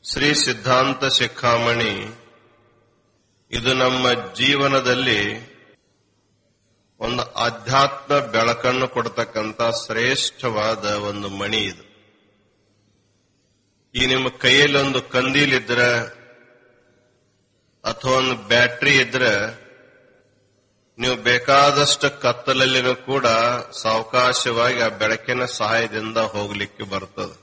ಶ್ರೀ ಸಿದ್ಧಾಂತ ಶಿಖಾಮಣಿ ಇದು ನಮ್ಮ ಜೀವನದಲ್ಲಿ ಒಂದು ಆಧ್ಯಾತ್ಮ ಬೆಳಕನ್ನು ಕೊಡ್ತಕ್ಕಂಥ ಶ್ರೇಷ್ಠವಾದ ಒಂದು ಮಣಿ ಇದು ಈ ನಿಮ್ಮ ಕೈಯಲ್ಲಿ ಒಂದು ಕಂದೀಲಿದ್ರೆ ಅಥವಾ ಒಂದು ಬ್ಯಾಟ್ರಿ ಇದ್ರೆ ನೀವು ಬೇಕಾದಷ್ಟು ಕತ್ತಲಲ್ಲಿನೂ ಕೂಡ ಸಾವಕಾಶವಾಗಿ ಆ ಬೆಳಕಿನ ಸಹಾಯದಿಂದ ಹೋಗ್ಲಿಕ್ಕೆ ಬರ್ತದೆ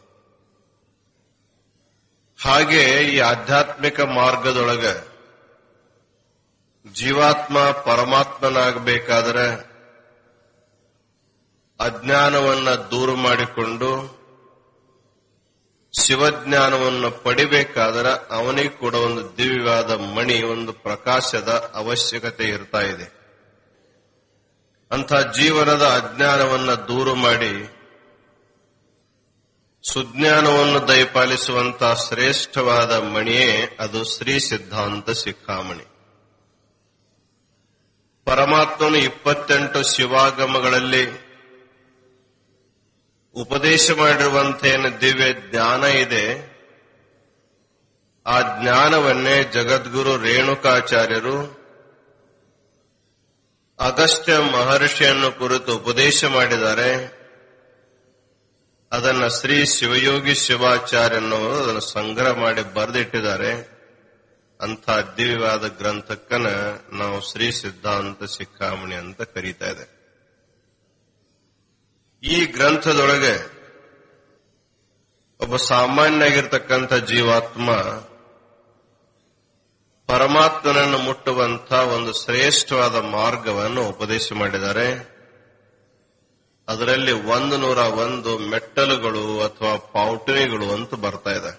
ಹಾಗೆ ಈ ಆಧ್ಯಾತ್ಮಿಕ ಮಾರ್ಗದೊಳಗ ಜೀವಾತ್ಮ ಪರಮಾತ್ಮನಾಗಬೇಕಾದರೆ ಅಜ್ಞಾನವನ್ನ ದೂರ ಮಾಡಿಕೊಂಡು ಶಿವಜ್ಞಾನವನ್ನು ಪಡಿಬೇಕಾದರೆ ಅವನಿಗೆ ಕೂಡ ಒಂದು ದಿವ್ಯವಾದ ಮಣಿ ಒಂದು ಪ್ರಕಾಶದ ಅವಶ್ಯಕತೆ ಇರ್ತಾ ಇದೆ ಅಂಥ ಜೀವನದ ಅಜ್ಞಾನವನ್ನ ದೂರ ಮಾಡಿ ಸುಜ್ಞಾನವನ್ನು ದಯಪಾಲಿಸುವಂತ ಶ್ರೇಷ್ಠವಾದ ಮಣಿಯೇ ಅದು ಶ್ರೀ ಸಿದ್ಧಾಂತ ಶಿಖಾಮಣಿ ಪರಮಾತ್ಮನು ಇಪ್ಪತ್ತೆಂಟು ಶಿವಾಗಮಗಳಲ್ಲಿ ಉಪದೇಶ ಮಾಡಿರುವಂತ ಏನು ದಿವ್ಯ ಜ್ಞಾನ ಇದೆ ಆ ಜ್ಞಾನವನ್ನೇ ಜಗದ್ಗುರು ರೇಣುಕಾಚಾರ್ಯರು ಅಗಸ್ತ್ಯ ಮಹರ್ಷಿಯನ್ನು ಕುರಿತು ಉಪದೇಶ ಮಾಡಿದ್ದಾರೆ ಅದನ್ನ ಶ್ರೀ ಶಿವಯೋಗಿ ಶಿವಾಚಾರ್ಯನವರು ಅದನ್ನು ಸಂಗ್ರಹ ಮಾಡಿ ಬರೆದಿಟ್ಟಿದ್ದಾರೆ ಅಂಥ ದಿವ್ಯವಾದ ಗ್ರಂಥಕ್ಕನ ನಾವು ಶ್ರೀ ಸಿದ್ಧಾಂತ ಶಿಖಾಮಣಿ ಅಂತ ಕರೀತಾ ಇದೆ ಈ ಗ್ರಂಥದೊಳಗೆ ಒಬ್ಬ ಸಾಮಾನ್ಯವಾಗಿರ್ತಕ್ಕಂಥ ಜೀವಾತ್ಮ ಪರಮಾತ್ಮನನ್ನು ಮುಟ್ಟುವಂತ ಒಂದು ಶ್ರೇಷ್ಠವಾದ ಮಾರ್ಗವನ್ನು ಉಪದೇಶ ಮಾಡಿದ್ದಾರೆ ಅದರಲ್ಲಿ ಒಂದು ನೂರ ಒಂದು ಮೆಟ್ಟಲುಗಳು ಅಥವಾ ಪೌಟಣಿಗಳು ಅಂತ ಬರ್ತಾ ಇದೆ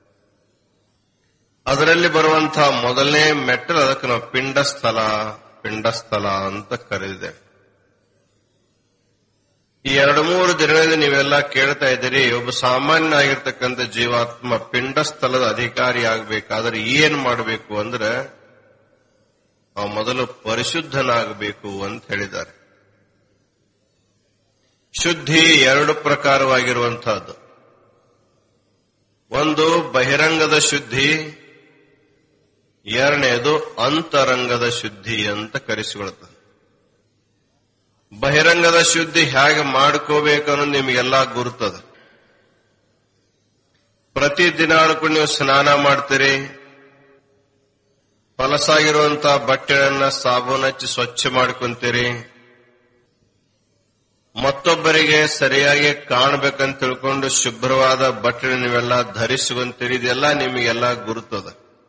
ಅದರಲ್ಲಿ ಬರುವಂತಹ ಮೊದಲನೇ ಮೆಟ್ಟಲು ಅದಕ್ಕೆ ನಾವು ಪಿಂಡಸ್ಥಲ ಪಿಂಡಸ್ಥಲ ಅಂತ ಕರೆದಿದೆ ಈ ಎರಡು ಮೂರು ದಿನಗಳಲ್ಲಿ ನೀವೆಲ್ಲ ಕೇಳ್ತಾ ಇದ್ದೀರಿ ಒಬ್ಬ ಸಾಮಾನ್ಯ ಆಗಿರ್ತಕ್ಕಂಥ ಜೀವಾತ್ಮ ಪಿಂಡಸ್ಥಲದ ಅಧಿಕಾರಿ ಆಗಬೇಕಾದ್ರೆ ಏನ್ ಮಾಡಬೇಕು ಅಂದ್ರೆ ಅವ ಮೊದಲು ಪರಿಶುದ್ಧನಾಗಬೇಕು ಅಂತ ಹೇಳಿದ್ದಾರೆ ಶುದ್ಧಿ ಎರಡು ಪ್ರಕಾರವಾಗಿರುವಂತಹದ್ದು ಒಂದು ಬಹಿರಂಗದ ಶುದ್ಧಿ ಎರಡನೇದು ಅಂತರಂಗದ ಶುದ್ಧಿ ಅಂತ ಕರೆಸಿಕೊಳ್ಳುತ್ತದೆ ಬಹಿರಂಗದ ಶುದ್ಧಿ ಹೇಗೆ ಮಾಡ್ಕೋಬೇಕು ಅನ್ನೋದು ನಿಮಗೆಲ್ಲ ಗುರುತದ ಪ್ರತಿ ದಿನಾಳಕ್ಕೂ ನೀವು ಸ್ನಾನ ಮಾಡ್ತೀರಿ ಹೊಲಸಾಗಿರುವಂತಹ ಬಟ್ಟೆಗಳನ್ನ ಸಾಬೂನ್ ಹಚ್ಚಿ ಸ್ವಚ್ಛ ಮಾಡ್ಕೊಂತೀರಿ ಮತ್ತೊಬ್ಬರಿಗೆ ಸರಿಯಾಗಿ ಕಾಣಬೇಕಂತ ತಿಳ್ಕೊಂಡು ಶುಭ್ರವಾದ ಬಟ್ಟೆ ನೀವೆಲ್ಲ ಧರಿಸುವಂತೀರಿ ಇದೆಲ್ಲ ನಿಮಗೆಲ್ಲ ಗುರುತದ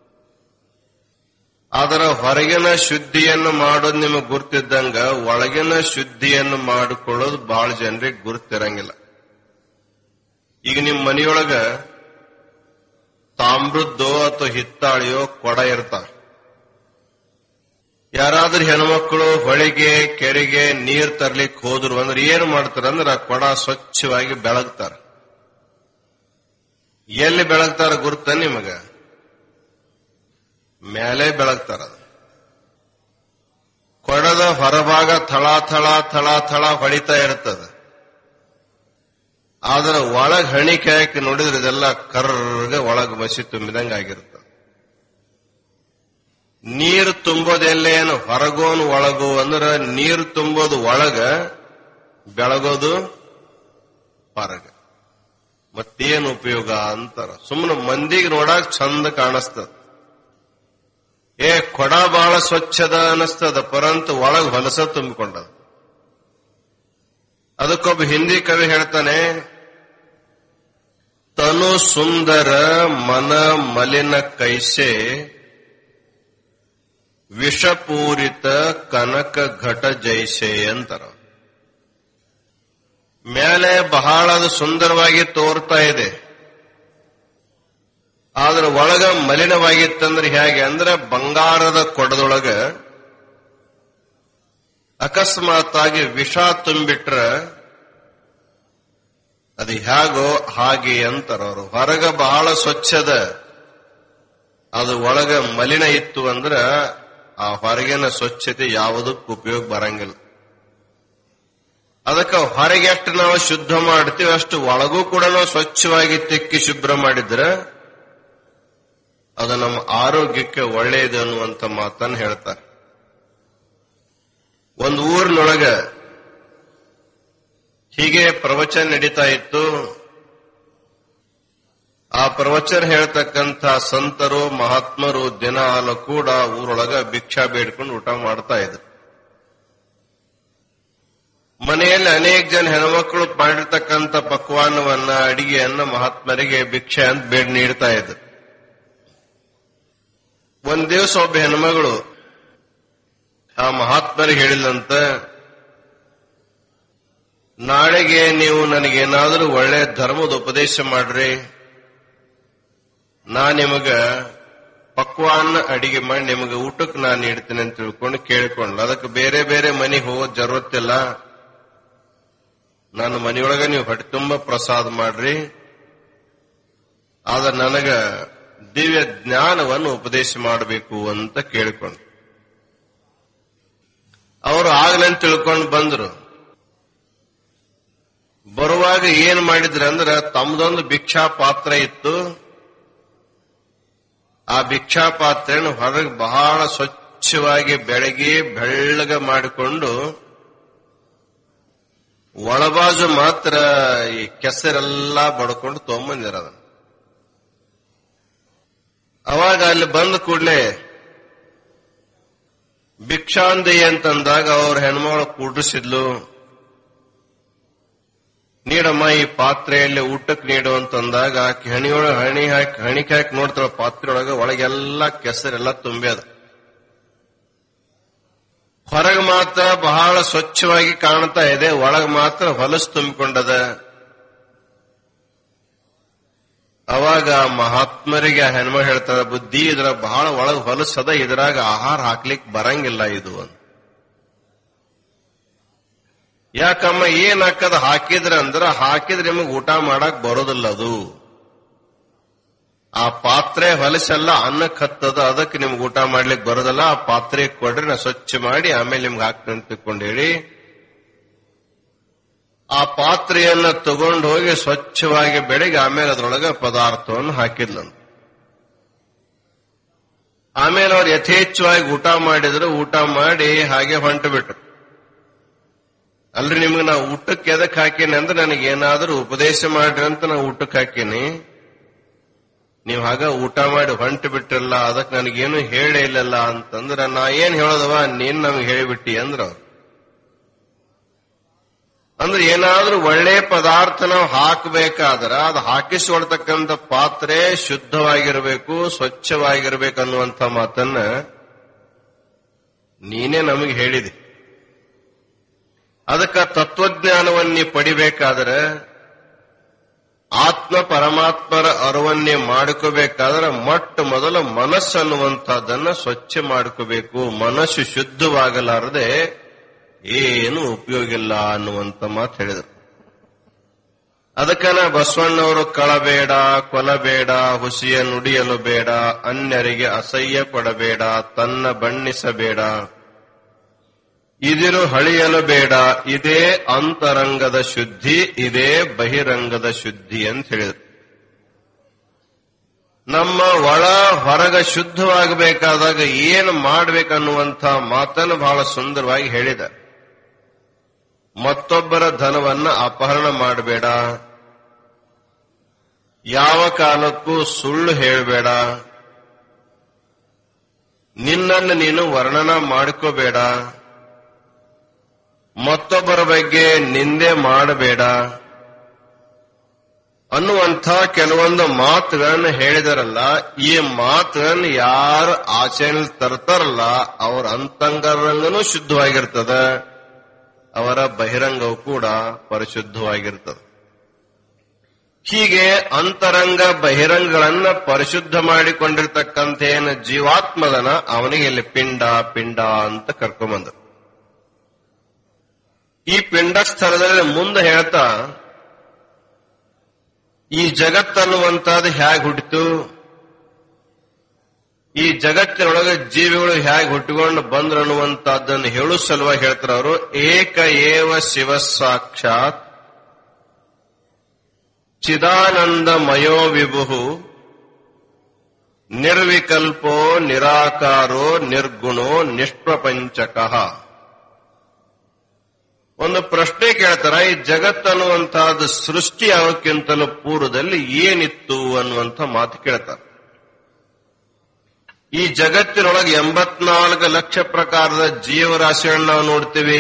ಅದರ ಹೊರಗಿನ ಶುದ್ಧಿಯನ್ನು ಮಾಡೋದು ನಿಮಗೆ ಗುರ್ತಿದ್ದಂಗ ಒಳಗಿನ ಶುದ್ಧಿಯನ್ನು ಮಾಡಿಕೊಳ್ಳೋದು ಬಹಳ ಜನರಿಗೆ ಗುರ್ತಿರಂಗಿಲ್ಲ ಈಗ ನಿಮ್ ಮನೆಯೊಳಗ ತಾಮ್ರದ್ದೋ ಅಥವಾ ಹಿತ್ತಾಳಿಯೋ ಕೊಡ ಇರ್ತಾವ ಯಾರಾದ್ರೂ ಹೆಣ್ಮಕ್ಳು ಹೊಳಿಗೆ ಕೆರೆಗೆ ನೀರ್ ತರ್ಲಿಕ್ಕೆ ಹೋದ್ರು ಅಂದ್ರೆ ಏನ್ ಮಾಡ್ತಾರ ಅಂದ್ರೆ ಆ ಕೊಡ ಸ್ವಚ್ಛವಾಗಿ ಬೆಳಗ್ತಾರ ಎಲ್ಲಿ ಬೆಳಗ್ತಾರ ಗುರ್ತ ನಿಮಗ ಮೇಲೆ ಬೆಳಗ್ತಾರ ಅದು ಕೊಡದ ಹೊರಭಾಗ ಥಳ ಥಳ ಥಳ ಥಳ ಹೊಳಿತಾ ಇರ್ತದ ಆದ್ರೆ ಒಳಗ್ ಹಣಿಕೆ ಹಾಕಿ ನೋಡಿದ್ರೆ ಇದೆಲ್ಲ ಕರ್ರಗೆ ಒಳಗ್ ಮಸಿ ತುಂಬಿದಂಗ ಆಗಿರ್ತದೆ ನೀರು ತುಂಬೋದೆಲ್ಲೇನು ಹೊರಗೋನು ಒಳಗು ಅಂದ್ರೆ ನೀರು ತುಂಬೋದು ಒಳಗ ಬೆಳಗೋದು ಹೊರಗ ಮತ್ತೇನು ಉಪಯೋಗ ಅಂತಾರ ಸುಮ್ಮನೆ ಮಂದಿಗೆ ನೋಡಾಕ್ ಚಂದ ಕಾಣಿಸ್ತದ ಏ ಕೊಡ ಬಹಳ ಸ್ವಚ್ಛದ ಅನಿಸ್ತದ ಪರಂತು ಒಳಗ್ ಹೊಲಸ ತುಂಬಿಕೊಂಡದ ಅದಕ್ಕೊಬ್ಬ ಹಿಂದಿ ಕವಿ ಹೇಳ್ತಾನೆ ತನು ಸುಂದರ ಮನ ಮಲಿನ ಕೈಸೆ ವಿಷಪೂರಿತ ಕನಕ ಘಟ ಜೈಸೆ ಅಂತಾರ ಮೇಲೆ ಬಹಳ ಅದು ಸುಂದರವಾಗಿ ತೋರ್ತಾ ಇದೆ ಆದ್ರೆ ಒಳಗ ಮಲಿನವಾಗಿತ್ತಂದ್ರೆ ಹೇಗೆ ಅಂದ್ರೆ ಬಂಗಾರದ ಕೊಡದೊಳಗ ಅಕಸ್ಮಾತ್ ಆಗಿ ವಿಷ ತುಂಬಿಟ್ರ ಅದು ಹೇಗೋ ಹಾಗೆ ಅಂತಾರ ಅವರು ಹೊರಗ ಬಹಳ ಸ್ವಚ್ಛದ ಅದು ಒಳಗ ಮಲಿನ ಇತ್ತು ಅಂದ್ರ ಆ ಹೊರಗಿನ ಸ್ವಚ್ಛತೆ ಯಾವುದಕ್ಕೂ ಉಪಯೋಗ ಬರಂಗಿಲ್ಲ ಅದಕ್ಕೆ ಹೊರಗೆ ಎಷ್ಟು ನಾವು ಶುದ್ಧ ಮಾಡ್ತೀವಿ ಅಷ್ಟು ಒಳಗೂ ಕೂಡ ನಾವು ಸ್ವಚ್ಛವಾಗಿ ತಿಕ್ಕಿ ಶುಭ್ರ ಮಾಡಿದ್ರೆ ಅದು ನಮ್ಮ ಆರೋಗ್ಯಕ್ಕೆ ಒಳ್ಳೆಯದು ಅನ್ನುವಂತ ಮಾತನ್ನು ಹೇಳ್ತಾರೆ ಒಂದು ಊರಿನೊಳಗ ಹೀಗೆ ಪ್ರವಚನ ನಡೀತಾ ಇತ್ತು ಆ ಪ್ರವಚನ ಹೇಳ್ತಕ್ಕಂಥ ಸಂತರು ಮಹಾತ್ಮರು ದಿನಾಲ ಕೂಡ ಊರೊಳಗ ಭಿಕ್ಷಾ ಬೇಡ್ಕೊಂಡು ಊಟ ಮಾಡ್ತಾ ಇದ್ರು ಮನೆಯಲ್ಲಿ ಅನೇಕ ಜನ ಹೆಣ್ಮಕ್ಳು ಮಾಡಿರ್ತಕ್ಕಂಥ ಪಕ್ವಾನವನ್ನ ಅಡಿಗೆಯನ್ನ ಮಹಾತ್ಮರಿಗೆ ಭಿಕ್ಷೆ ಅಂತ ಬೇಡ್ ನೀಡ್ತಾ ಇದ್ರು ಒಂದ್ ದಿವಸ ಒಬ್ಬ ಹೆಣ್ಮಗಳು ಆ ಮಹಾತ್ಮರಿಗೆ ಹೇಳಿದಂತ ನಾಳೆಗೆ ನೀವು ನನಗೇನಾದರೂ ಒಳ್ಳೆ ಧರ್ಮದ ಉಪದೇಶ ಮಾಡ್ರಿ ನಾ ನಿಮಗ ಪಕ್ವಾನ್ನ ಅಡಿಗೆ ಮಾಡಿ ನಿಮಗೆ ಊಟಕ್ಕೆ ನಾನು ನೀಡ್ತೀನಿ ಅಂತ ತಿಳ್ಕೊಂಡು ಕೇಳಿಕೊಂಡು ಅದಕ್ಕೆ ಬೇರೆ ಬೇರೆ ಮನೆಗೆ ಹೋಗೋ ಜರುರತ್ತಿಲ್ಲ ನನ್ನ ಮನೆಯೊಳಗ ನೀವು ಹೊಟ್ಟೆ ತುಂಬ ಪ್ರಸಾದ ಮಾಡ್ರಿ ಆದ್ರೆ ನನಗ ದಿವ್ಯ ಜ್ಞಾನವನ್ನು ಉಪದೇಶ ಮಾಡಬೇಕು ಅಂತ ಕೇಳಿಕೊಂಡು ಅವರು ಆಗ್ಲಂತ ತಿಳ್ಕೊಂಡು ಬಂದ್ರು ಬರುವಾಗ ಏನ್ ಮಾಡಿದ್ರ ಅಂದ್ರ ತಮ್ದೊಂದು ಭಿಕ್ಷಾ ಪಾತ್ರ ಇತ್ತು ಆ ಭಿಕ್ಷಾ ಪಾತ್ರೆಯನ್ನು ಹೊರಗೆ ಬಹಳ ಸ್ವಚ್ಛವಾಗಿ ಬೆಳಗ್ಗೆ ಬೆಳ್ಳಗ ಮಾಡಿಕೊಂಡು ಒಳಬಾಜು ಮಾತ್ರ ಈ ಕೆಸರೆಲ್ಲ ಬಡ್ಕೊಂಡು ತಗೊಂಬಂದಿರ ಅದನ್ನ ಅವಾಗ ಅಲ್ಲಿ ಬಂದ ಕೂಡಲೇ ಭಿಕ್ಷಾಂದಿ ಅಂತಂದಾಗ ಅವ್ರ ಹೆಣ್ಮಗಳು ಕೂಡಿಸಿದ್ಲು ನೀಡಮ್ಮ ಈ ಪಾತ್ರೆಯಲ್ಲಿ ಊಟಕ್ಕೆ ನೀಡು ಅಂತಂದಾಗ ಆಕೆ ಹಣಿಯೊಳಗೆ ಹಣಿ ಹಾಕಿ ಹಣಿಕೆ ಹಾಕಿ ನೋಡ್ತಾಳ ಪಾತ್ರೆಯೊಳಗೆ ಒಳಗೆಲ್ಲ ಕೆಸರೆಲ್ಲ ತುಂಬ್ಯದ ಹೊರಗೆ ಮಾತ್ರ ಬಹಳ ಸ್ವಚ್ಛವಾಗಿ ಕಾಣ್ತಾ ಇದೆ ಒಳಗೆ ಮಾತ್ರ ಹೊಲಸು ತುಂಬಿಕೊಂಡದ ಅವಾಗ ಮಹಾತ್ಮರಿಗೆ ಆ ಹೆಣ್ಮ ಹೇಳ್ತಾರ ಬುದ್ಧಿ ಇದ್ರ ಬಹಳ ಒಳಗೆ ಹೊಲಸದ ಇದ್ರಾಗ ಆಹಾರ ಹಾಕ್ಲಿಕ್ಕೆ ಬರಂಗಿಲ್ಲ ಇದು ಅಂತ ಯಾಕಮ್ಮ ಏನ್ ಹಾಕದ ಹಾಕಿದ್ರ ಅಂದ್ರ ಹಾಕಿದ್ರೆ ನಿಮಗೆ ಊಟ ಮಾಡಕ್ ಬರೋದಿಲ್ಲ ಅದು ಆ ಪಾತ್ರೆ ಹೊಲಸೆಲ್ಲ ಅನ್ನಕ್ಕೆ ಹತ್ತದ ಅದಕ್ಕೆ ನಿಮ್ಗೆ ಊಟ ಮಾಡ್ಲಿಕ್ಕೆ ಬರೋದಿಲ್ಲ ಆ ಪಾತ್ರೆ ಕೊಡ್ರಿ ನಾ ಸ್ವಚ್ಛ ಮಾಡಿ ಆಮೇಲೆ ನಿಮ್ಗೆ ಹಾಕ್ತೀನಿ ಅಂತ ತಿಳ್ಕೊಂಡು ಹೇಳಿ ಆ ಪಾತ್ರೆಯನ್ನ ತಗೊಂಡು ಹೋಗಿ ಸ್ವಚ್ಛವಾಗಿ ಬೆಳಗ್ಗೆ ಆಮೇಲೆ ಅದ್ರೊಳಗೆ ಪದಾರ್ಥವನ್ನು ಹಾಕಿದ್ಲಂತ ಆಮೇಲೆ ಅವ್ರು ಯಥೇಚ್ಛವಾಗಿ ಊಟ ಮಾಡಿದ್ರು ಊಟ ಮಾಡಿ ಹಾಗೆ ಹೊಂಟು ಬಿಟ್ರು ಅಲ್ರಿ ನಿಮ್ಗೆ ನಾ ಊಟಕ್ಕೆ ಎದಕ್ ಹಾಕೀನಿ ಅಂದ್ರೆ ನನಗೆ ಏನಾದ್ರೂ ಉಪದೇಶ ಮಾಡ್ರಿ ಅಂತ ನಾ ಊಟಕ್ಕೆ ಹಾಕೀನಿ ನೀವು ಹಾಗ ಊಟ ಮಾಡಿ ಹೊಂಟು ಬಿಟ್ರಲ್ಲ ಅದಕ್ಕೆ ನನಗೇನು ಹೇಳೇ ಇಲ್ಲಲ್ಲ ಅಂತಂದ್ರ ನಾ ಏನ್ ಹೇಳೋದವ ನೀನ್ ನಮ್ಗೆ ಹೇಳಿಬಿಟ್ಟಿ ಅಂದ್ರ ಅವ್ರು. ಅಂದ್ರೆ ಏನಾದ್ರೂ ಒಳ್ಳೆ ಪದಾರ್ಥ ನಾವು ಹಾಕಬೇಕಾದ್ರ ಅದು ಹಾಕಿಸಿಕೊಳ್ತಕ್ಕಂಥ ಪಾತ್ರೆ ಶುದ್ಧವಾಗಿರಬೇಕು ಸ್ವಚ್ಛವಾಗಿರ್ಬೇಕು ಅನ್ನುವಂಥ ಮಾತನ್ನ ನೀನೇ ನಮಗೆ ಹೇಳಿದೆ ಅದಕ್ಕೆ ತತ್ವಜ್ಞಾನವನ್ನೇ ಪಡಿಬೇಕಾದ್ರೆ ಆತ್ಮ ಪರಮಾತ್ಮರ ಅರಿವನ್ನೇ ಮಾಡ್ಕೋಬೇಕಾದ್ರೆ ಮೊಟ್ಟ ಮೊದಲ ಮನಸ್ಸು ಅನ್ನುವಂಥದ್ದನ್ನ ಸ್ವಚ್ಛ ಮಾಡ್ಕೋಬೇಕು ಮನಸ್ಸು ಶುದ್ಧವಾಗಲಾರದೆ ಏನು ಉಪಯೋಗ ಇಲ್ಲ ಅನ್ನುವಂತ ಮಾತು ಹೇಳಿದರು ಅದಕ್ಕನ ಬಸವಣ್ಣವರು ಕಳಬೇಡ ಕೊಲಬೇಡ ಹುಸಿಯ ನುಡಿಯಲು ಬೇಡ ಅನ್ಯರಿಗೆ ಅಸಹ್ಯ ಪಡಬೇಡ ತನ್ನ ಬಣ್ಣಿಸಬೇಡ ಇದಿರು ಹಳಿಯಲು ಬೇಡ ಇದೇ ಅಂತರಂಗದ ಶುದ್ಧಿ ಇದೇ ಬಹಿರಂಗದ ಶುದ್ಧಿ ಅಂತ ಹೇಳಿದರು ನಮ್ಮ ಒಳ ಹೊರಗ ಶುದ್ಧವಾಗಬೇಕಾದಾಗ ಏನು ಮಾಡ್ಬೇಕನ್ನುವಂಥ ಮಾತನ್ನು ಬಹಳ ಸುಂದರವಾಗಿ ಹೇಳಿದ ಮತ್ತೊಬ್ಬರ ಧನವನ್ನ ಅಪಹರಣ ಮಾಡಬೇಡ ಯಾವ ಕಾಲಕ್ಕೂ ಸುಳ್ಳು ಹೇಳಬೇಡ ನಿನ್ನನ್ನು ನೀನು ವರ್ಣನ ಮಾಡ್ಕೋಬೇಡ ಮತ್ತೊಬ್ಬರ ಬಗ್ಗೆ ನಿಂದೆ ಮಾಡಬೇಡ ಅನ್ನುವಂಥ ಕೆಲವೊಂದು ಮಾತುಗಳನ್ನು ಹೇಳಿದಾರಲ್ಲ ಈ ಮಾತುಗಳನ್ನು ಯಾರು ಆಚರಣೆ ತರ್ತಾರಲ್ಲ ಅವರ ಅಂತಂಗರಂಗನೂ ಶುದ್ಧವಾಗಿರ್ತದ ಅವರ ಬಹಿರಂಗವು ಕೂಡ ಪರಿಶುದ್ಧವಾಗಿರ್ತದೆ ಹೀಗೆ ಅಂತರಂಗ ಬಹಿರಂಗಗಳನ್ನ ಪರಿಶುದ್ಧ ಮಾಡಿಕೊಂಡಿರ್ತಕ್ಕಂಥ ಏನು ಜೀವಾತ್ಮದನ ಅವನಿಗೆ ಇಲ್ಲಿ ಪಿಂಡ ಪಿಂಡ ಅಂತ ಕರ್ಕೊಂಬಂದರು ಈ ಪಿಂಡ ಸ್ಥಳದಲ್ಲಿ ಮುಂದೆ ಹೇಳ್ತಾ ಈ ಜಗತ್ತನ್ನುವಂತಹದ್ದು ಹೇಗೆ ಹುಟ್ಟಿತು ಈ ಜಗತ್ತಿನೊಳಗೆ ಜೀವಿಗಳು ಹೇಗೆ ಹುಟ್ಟಿಕೊಂಡು ಬಂದ್ರು ಅನ್ನುವಂತಹದ್ದನ್ನು ಹೇಳು ಸಲುವಾಗಿ ಹೇಳ್ತಾರೆ ಅವರು ಏಕ ಏವ ಶಿವ ಸಾಕ್ಷಾತ್ ಚಿದಾನಂದ ಮಯೋ ವಿಭು ನಿರ್ವಿಕಲ್ಪೋ ನಿರಾಕಾರೋ ನಿರ್ಗುಣೋ ನಿಷ್ಪ್ರಪಂಚಕಃ ಒಂದು ಪ್ರಶ್ನೆ ಕೇಳ್ತಾರ ಈ ಜಗತ್ತನ್ನುವಂತಹದ್ದು ಸೃಷ್ಟಿ ಆಗೋಕ್ಕಿಂತಲೂ ಪೂರ್ವದಲ್ಲಿ ಏನಿತ್ತು ಅನ್ನುವಂಥ ಮಾತು ಕೇಳ್ತಾರೆ ಈ ಜಗತ್ತಿನೊಳಗೆ ಎಂಬತ್ನಾಲ್ಕು ಲಕ್ಷ ಪ್ರಕಾರದ ಜೀವರಾಶಿಗಳನ್ನ ನಾವು ನೋಡ್ತೀವಿ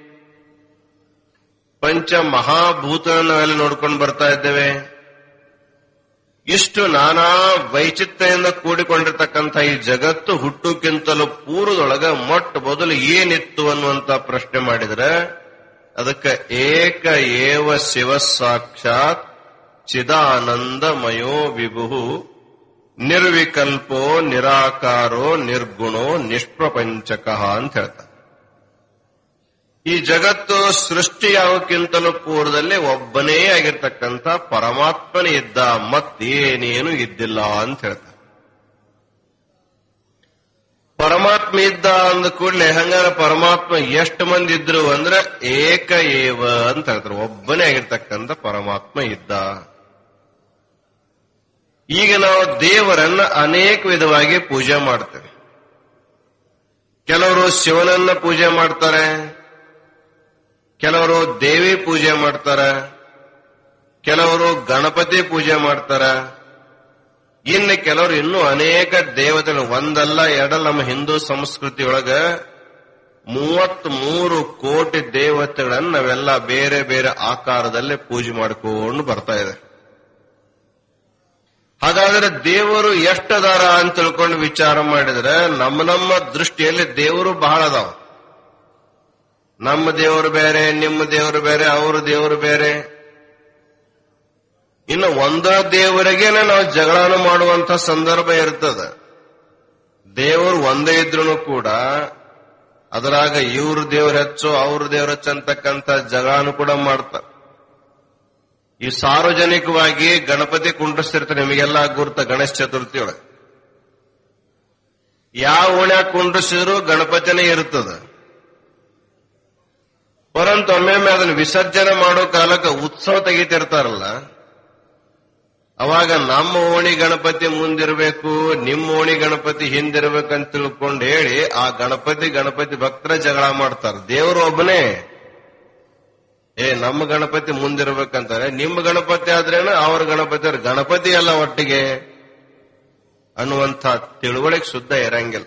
ಪಂಚ ಮಹಾಭೂತಗಳನ್ನ ನಾವೆಲ್ಲ ನೋಡ್ಕೊಂಡು ಬರ್ತಾ ಇದ್ದೇವೆ ಇಷ್ಟು ನಾನಾ ವೈಚಿತ್ರ್ಯದಿಂದ ಕೂಡಿಕೊಂಡಿರ್ತಕ್ಕಂಥ ಈ ಜಗತ್ತು ಹುಟ್ಟುಕ್ಕಿಂತಲೂ ಪೂರ್ವದೊಳಗ ಮೊಟ್ಟ ಮೊದಲು ಏನಿತ್ತು ಅನ್ನುವಂತ ಪ್ರಶ್ನೆ ಮಾಡಿದ್ರೆ ಅದಕ್ಕೆ ಏಕ ಏವ ಶಿವ ಸಾಕ್ಷಾತ್ ಚಿದಾನಂದಮಯೋ ವಿಭು ನಿರ್ವಿಕಲ್ಪೋ ನಿರಾಕಾರೋ ನಿರ್ಗುಣೋ ನಿಷ್ಪ್ರಪಂಚಕ ಅಂತ ಹೇಳ್ತಾರೆ ಈ ಜಗತ್ತು ಸೃಷ್ಟಿಯಾಗೋಕ್ಕಿಂತಲೂ ಪೂರ್ವದಲ್ಲಿ ಒಬ್ಬನೇ ಆಗಿರ್ತಕ್ಕಂಥ ಪರಮಾತ್ಮನೇ ಇದ್ದ ಮತ್ತೇನೇನು ಇದ್ದಿಲ್ಲ ಅಂತ ಹೇಳ್ತಾರೆ ಪರಮಾತ್ಮ ಇದ್ದ ಅಂದ ಕೂಡಲೇ ಹಂಗಾರ ಪರಮಾತ್ಮ ಎಷ್ಟು ಮಂದಿ ಇದ್ರು ಅಂದ್ರೆ ಏಕ ಏವ ಅಂತ ಹೇಳ್ತಾರೆ ಒಬ್ಬನೇ ಆಗಿರ್ತಕ್ಕಂಥ ಪರಮಾತ್ಮ ಇದ್ದ ಈಗ ನಾವು ದೇವರನ್ನ ಅನೇಕ ವಿಧವಾಗಿ ಪೂಜೆ ಮಾಡ್ತೇವೆ ಕೆಲವರು ಶಿವನನ್ನ ಪೂಜೆ ಮಾಡ್ತಾರೆ ಕೆಲವರು ದೇವಿ ಪೂಜೆ ಮಾಡ್ತಾರೆ ಕೆಲವರು ಗಣಪತಿ ಪೂಜೆ ಮಾಡ್ತಾರೆ ಇನ್ನು ಕೆಲವರು ಇನ್ನೂ ಅನೇಕ ದೇವತೆಗಳು ಒಂದಲ್ಲ ಎರಡಲ್ಲ ನಮ್ಮ ಹಿಂದೂ ಸಂಸ್ಕೃತಿಯೊಳಗ ಮೂವತ್ತ್ ಮೂರು ಕೋಟಿ ದೇವತೆಗಳನ್ನ ನಾವೆಲ್ಲ ಬೇರೆ ಬೇರೆ ಆಕಾರದಲ್ಲಿ ಪೂಜೆ ಮಾಡಿಕೊಂಡು ಬರ್ತಾ ಇದೆ ಹಾಗಾದ್ರೆ ದೇವರು ಎಷ್ಟದಾರ ಅಂತ ತಿಳ್ಕೊಂಡು ವಿಚಾರ ಮಾಡಿದ್ರೆ ನಮ್ಮ ನಮ್ಮ ದೃಷ್ಟಿಯಲ್ಲಿ ದೇವರು ಬಹಳ ಅದಾವ ನಮ್ಮ ದೇವರು ಬೇರೆ ನಿಮ್ಮ ದೇವರು ಬೇರೆ ಅವ್ರ ದೇವರು ಬೇರೆ ಇನ್ನು ಒಂದ ದೇವರಿಗೇನೆ ನಾವು ಜಗಳನ ಮಾಡುವಂತ ಸಂದರ್ಭ ಇರ್ತದ ದೇವರು ಒಂದೇ ಇದ್ರು ಕೂಡ ಅದರಾಗ ಇವ್ರ ದೇವ್ರ ಹೆಚ್ಚು ಅವ್ರ ದೇವ್ರ ಹೆಚ್ಚು ಅಂತಕ್ಕಂಥ ಜಗಳನು ಕೂಡ ಮಾಡ್ತಾರೆ ಈ ಸಾರ್ವಜನಿಕವಾಗಿ ಗಣಪತಿ ಕುಂಡ್ರಿಸ್ತಿರ್ತಾರೆ ನಿಮಗೆಲ್ಲ ಗುರುತ ಗಣೇಶ ಚತುರ್ಥಿ ಒಳಗೆ ಯಾವ ಓಣ್ಯಾಗ ಕುಂಡ್ರಿಸಿದ್ರು ಗಣಪತಿನೇ ಇರ್ತದ ಪರಂತು ಒಮ್ಮೊಮ್ಮೆ ಅದನ್ನ ವಿಸರ್ಜನೆ ಮಾಡೋ ಕಾಲಕ್ಕೆ ಉತ್ಸವ ತೆಗಿತಿರ್ತಾರಲ್ಲ ಅವಾಗ ನಮ್ಮ ಓಣಿ ಗಣಪತಿ ಮುಂದಿರಬೇಕು ನಿಮ್ಮ ಓಣಿ ಗಣಪತಿ ಹಿಂದಿರ್ಬೇಕಂತ ತಿಳ್ಕೊಂಡು ಹೇಳಿ ಆ ಗಣಪತಿ ಗಣಪತಿ ಭಕ್ತರ ಜಗಳ ಮಾಡ್ತಾರೆ ದೇವರು ಒಬ್ಬನೇ ಏ ನಮ್ಮ ಗಣಪತಿ ಮುಂದಿರ್ಬೇಕಂತಾರೆ ನಿಮ್ಮ ಗಣಪತಿ ಆದ್ರೇನು ಅವ್ರ ಗಣಪತಿ ಅವ್ರ ಗಣಪತಿ ಎಲ್ಲ ಒಟ್ಟಿಗೆ ಅನ್ನುವಂಥ ತಿಳುವಳಿಕೆ ಶುದ್ಧ ಇರಂಗಿಲ್ಲ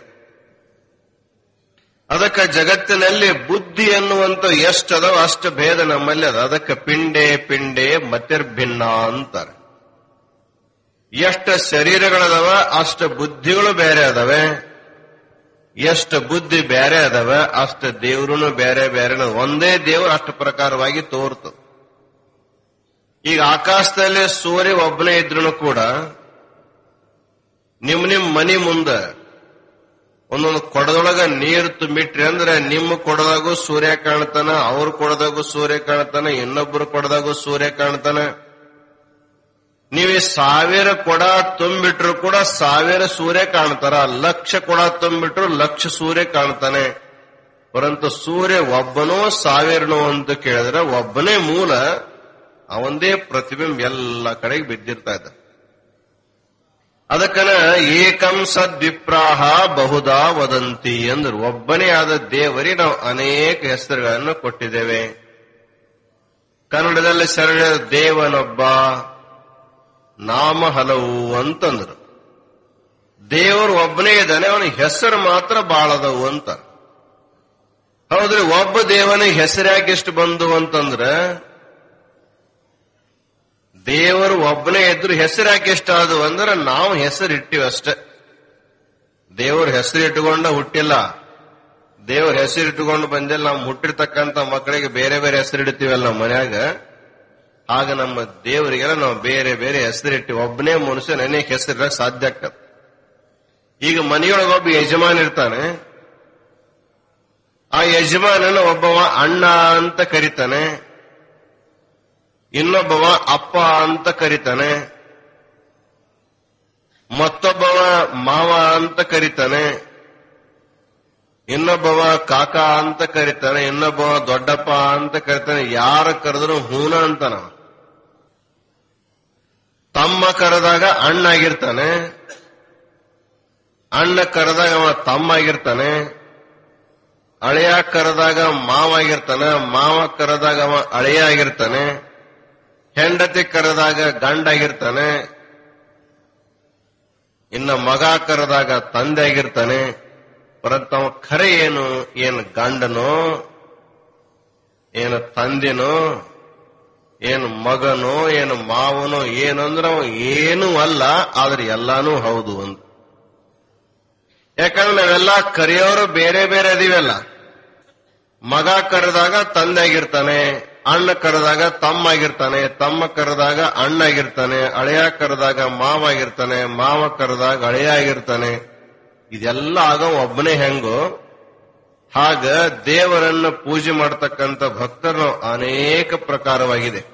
ಅದಕ್ಕೆ ಜಗತ್ತಿನಲ್ಲಿ ಬುದ್ಧಿ ಅನ್ನುವಂತ ಎಷ್ಟದವ ಅಷ್ಟು ಭೇದ ನಮ್ಮಲ್ಲಿ ಅದ ಅದಕ್ಕೆ ಪಿಂಡೆ ಪಿಂಡೆ ಮತಿರ್ಭಿನ್ನ ಅಂತಾರೆ ಎಷ್ಟು ಶರೀರಗಳದವ ಅಷ್ಟು ಬುದ್ಧಿಗಳು ಬೇರೆ ಅದಾವೆ ಎಷ್ಟು ಬುದ್ಧಿ ಬೇರೆ ಅದಾವ ಅಷ್ಟು ದೇವ್ರು ಬೇರೆ ಬೇರೆ ಅದಾವ. ಒಂದೇ ದೇವ್ರು ಅಷ್ಟು ಪ್ರಕಾರವಾಗಿ ತೋರ್ತದ ಈಗ ಆಕಾಶದಲ್ಲಿ ಸೂರ್ಯ ಒಬ್ಬನೇ ಇದ್ರು ಕೂಡ ನಿಮ್ ನಿಮ್ ಮನಿ ಮುಂದ ಒಂದೊಂದು ಕೊಡದೊಳಗ ನೀರು ತುಂಬಿಟ್ರಿ ಅಂದ್ರೆ ನಿಮ್ಮ ಕೊಡದಾಗೂ ಸೂರ್ಯ ಕಾಣ್ತಾನ ಅವ್ರ ಕೊಡದಾಗೂ ಸೂರ್ಯ ಕಾಣ್ತಾನ ಇನ್ನೊಬ್ರು ಕೊಡದಾಗೂ ಸೂರ್ಯ ಕಾಣ್ತಾನ ನೀವು ಈ ಸಾವಿರ ಕೊಡ ತುಂಬಿಟ್ರು ಕೂಡ ಸಾವಿರ ಸೂರ್ಯ ಕಾಣ್ತಾರ ಲಕ್ಷ ಕೊಡ ತುಂಬಿಟ್ರು ಲಕ್ಷ ಸೂರ್ಯ ಕಾಣ್ತಾನೆ ಪರಂತು ಸೂರ್ಯ ಒಬ್ಬನೋ ಸಾವಿರನೋ ಅಂತ ಕೇಳಿದ್ರೆ ಒಬ್ಬನೇ ಮೂಲ ಅವಂದೇ ಪ್ರತಿಬಿಂಬ ಎಲ್ಲ ಕಡೆಗೆ ಬಿದ್ದಿರ್ತಾ ಇದ್ದ ಅದಕ್ಕನ ಏಕಂ ಸದ್ವಿಪ್ರಾಹ ಬಹುದಾ ವದಂತಿ ಅಂದ್ರು ಒಬ್ಬನೇ ಆದ ದೇವರಿಗೆ ನಾವು ಅನೇಕ ಹೆಸರುಗಳನ್ನು ಕೊಟ್ಟಿದ್ದೇವೆ ಕನ್ನಡದಲ್ಲಿ ಶರಣ ದೇವನೊಬ್ಬ ನಾಮ ಹಲವು ಅಂತಂದ್ರು ದೇವರು ಒಬ್ಬನೇ ಇದ್ದಾನೆ ಅವನಿಗೆ ಹೆಸರು ಮಾತ್ರ ಬಾಳದವು ಅಂತ ಹೌದ್ರಿ ಒಬ್ಬ ದೇವನಿಗೆ ಹೆಸರ್ಯಾಕೆ ಎಷ್ಟು ಬಂದು ಅಂತಂದ್ರ ದೇವರು ಒಬ್ಬನೇ ಇದ್ರು ಹೆಸರು ಯಾಕೆ ಎಷ್ಟಾದವು ಅಂದ್ರೆ ನಾವು ಹೆಸರು ಇಟ್ಟಿವಿ ಅಷ್ಟೇ ದೇವ್ರ ಹೆಸರು ಇಟ್ಟುಕೊಂಡ ಹುಟ್ಟಿಲ್ಲ ದೇವ್ರ ಹೆಸರು ಇಟ್ಟುಕೊಂಡು ಬಂದಿಲ್ಲ ನಾವು ಹುಟ್ಟಿರ್ತಕ್ಕಂಥ ಮಕ್ಕಳಿಗೆ ಬೇರೆ ಬೇರೆ ಹೆಸರು ಇಡ್ತೀವಲ್ಲ ನಮ್ಮ ಮನ್ಯಾಗ ಆಗ ನಮ್ಮ ದೇವರಿಗೆಲ್ಲ ನಾವು ಬೇರೆ ಬೇರೆ ಹೆಸರಿಟ್ಟು ಒಬ್ಬನೇ ಮನುಷ್ಯ ಅನೇಕ ಹೆಸರಿಡಕ್ ಸಾಧ್ಯ ಆಗ್ತದೆ ಈಗ ಮನೆಯೊಳಗೆ ಒಬ್ಬ ಯಜಮಾನ್ ಇರ್ತಾನೆ ಆ ಯಜಮಾನನ ಒಬ್ಬವ ಅಣ್ಣ ಅಂತ ಕರಿತಾನೆ ಇನ್ನೊಬ್ಬವ ಅಪ್ಪ ಅಂತ ಕರಿತಾನೆ ಮತ್ತೊಬ್ಬವ ಮಾವ ಅಂತ ಕರಿತಾನೆ ಇನ್ನೊಬ್ಬವ ಕಾಕ ಅಂತ ಕರಿತಾನೆ ಇನ್ನೊಬ್ಬವ ದೊಡ್ಡಪ್ಪ ಅಂತ ಕರಿತಾನೆ ಯಾರ ಕರೆದ್ರು ಹೂನ ಅಂತಾನ ತಮ್ಮ ಕರೆದಾಗ ಅಣ್ಣಾಗಿರ್ತಾನೆ ಅಣ್ಣ ಕರೆದಾಗ ಅವ ತಮ್ಮ ಆಗಿರ್ತಾನೆ ಅಳೆಯ ಕರೆದಾಗ ಮಾವ ಆಗಿರ್ತಾನೆ ಮಾವ ಕರೆದಾಗ ಅವ ಅಳೆಯ ಆಗಿರ್ತಾನೆ ಹೆಂಡತಿ ಕರೆದಾಗ ಗಂಡ ಆಗಿರ್ತಾನೆ ಇನ್ನ ಮಗ ಕರೆದಾಗ ತಂದೆ ಆಗಿರ್ತಾನೆ ಪರಂತು ಅವ ಖರೆ ಏನು ಏನು ಗಂಡನೋ ಏನು ತಂದೆನೋ ಏನು ಮಗನೋ ಏನು ಮಾವನೋ ಏನು ಅಂದ್ರೆ ಅವ ಏನೂ ಅಲ್ಲ ಆದ್ರೆ ಎಲ್ಲಾನು ಹೌದು ಅಂತ ಯಾಕಂದ್ರೆ ನಾವೆಲ್ಲ ಕರೆಯೋರು ಬೇರೆ ಬೇರೆ ಅದೀವಲ್ಲ ಮಗ ಕರೆದಾಗ ತಂದೆ ಆಗಿರ್ತಾನೆ ಅಣ್ಣ ಕರೆದಾಗ ತಮ್ಮ ಆಗಿರ್ತಾನೆ ತಮ್ಮ ಕರೆದಾಗ ಅಣ್ಣ ಆಗಿರ್ತಾನೆ ಅಳೆಯ ಕರೆದಾಗ ಮಾವ ಆಗಿರ್ತಾನೆ ಮಾವ ಕರೆದಾಗ ಅಳೆಯ ಆಗಿರ್ತಾನೆ ಇದೆಲ್ಲ ಆಗ ಒಬ್ಬನೇ ಹೆಂಗೋ ಹಾಗ ದೇವರನ್ನ ಪೂಜೆ ಮಾಡತಕ್ಕಂಥ ಭಕ್ತರು ಅನೇಕ ಪ್ರಕಾರವಾಗಿದೆ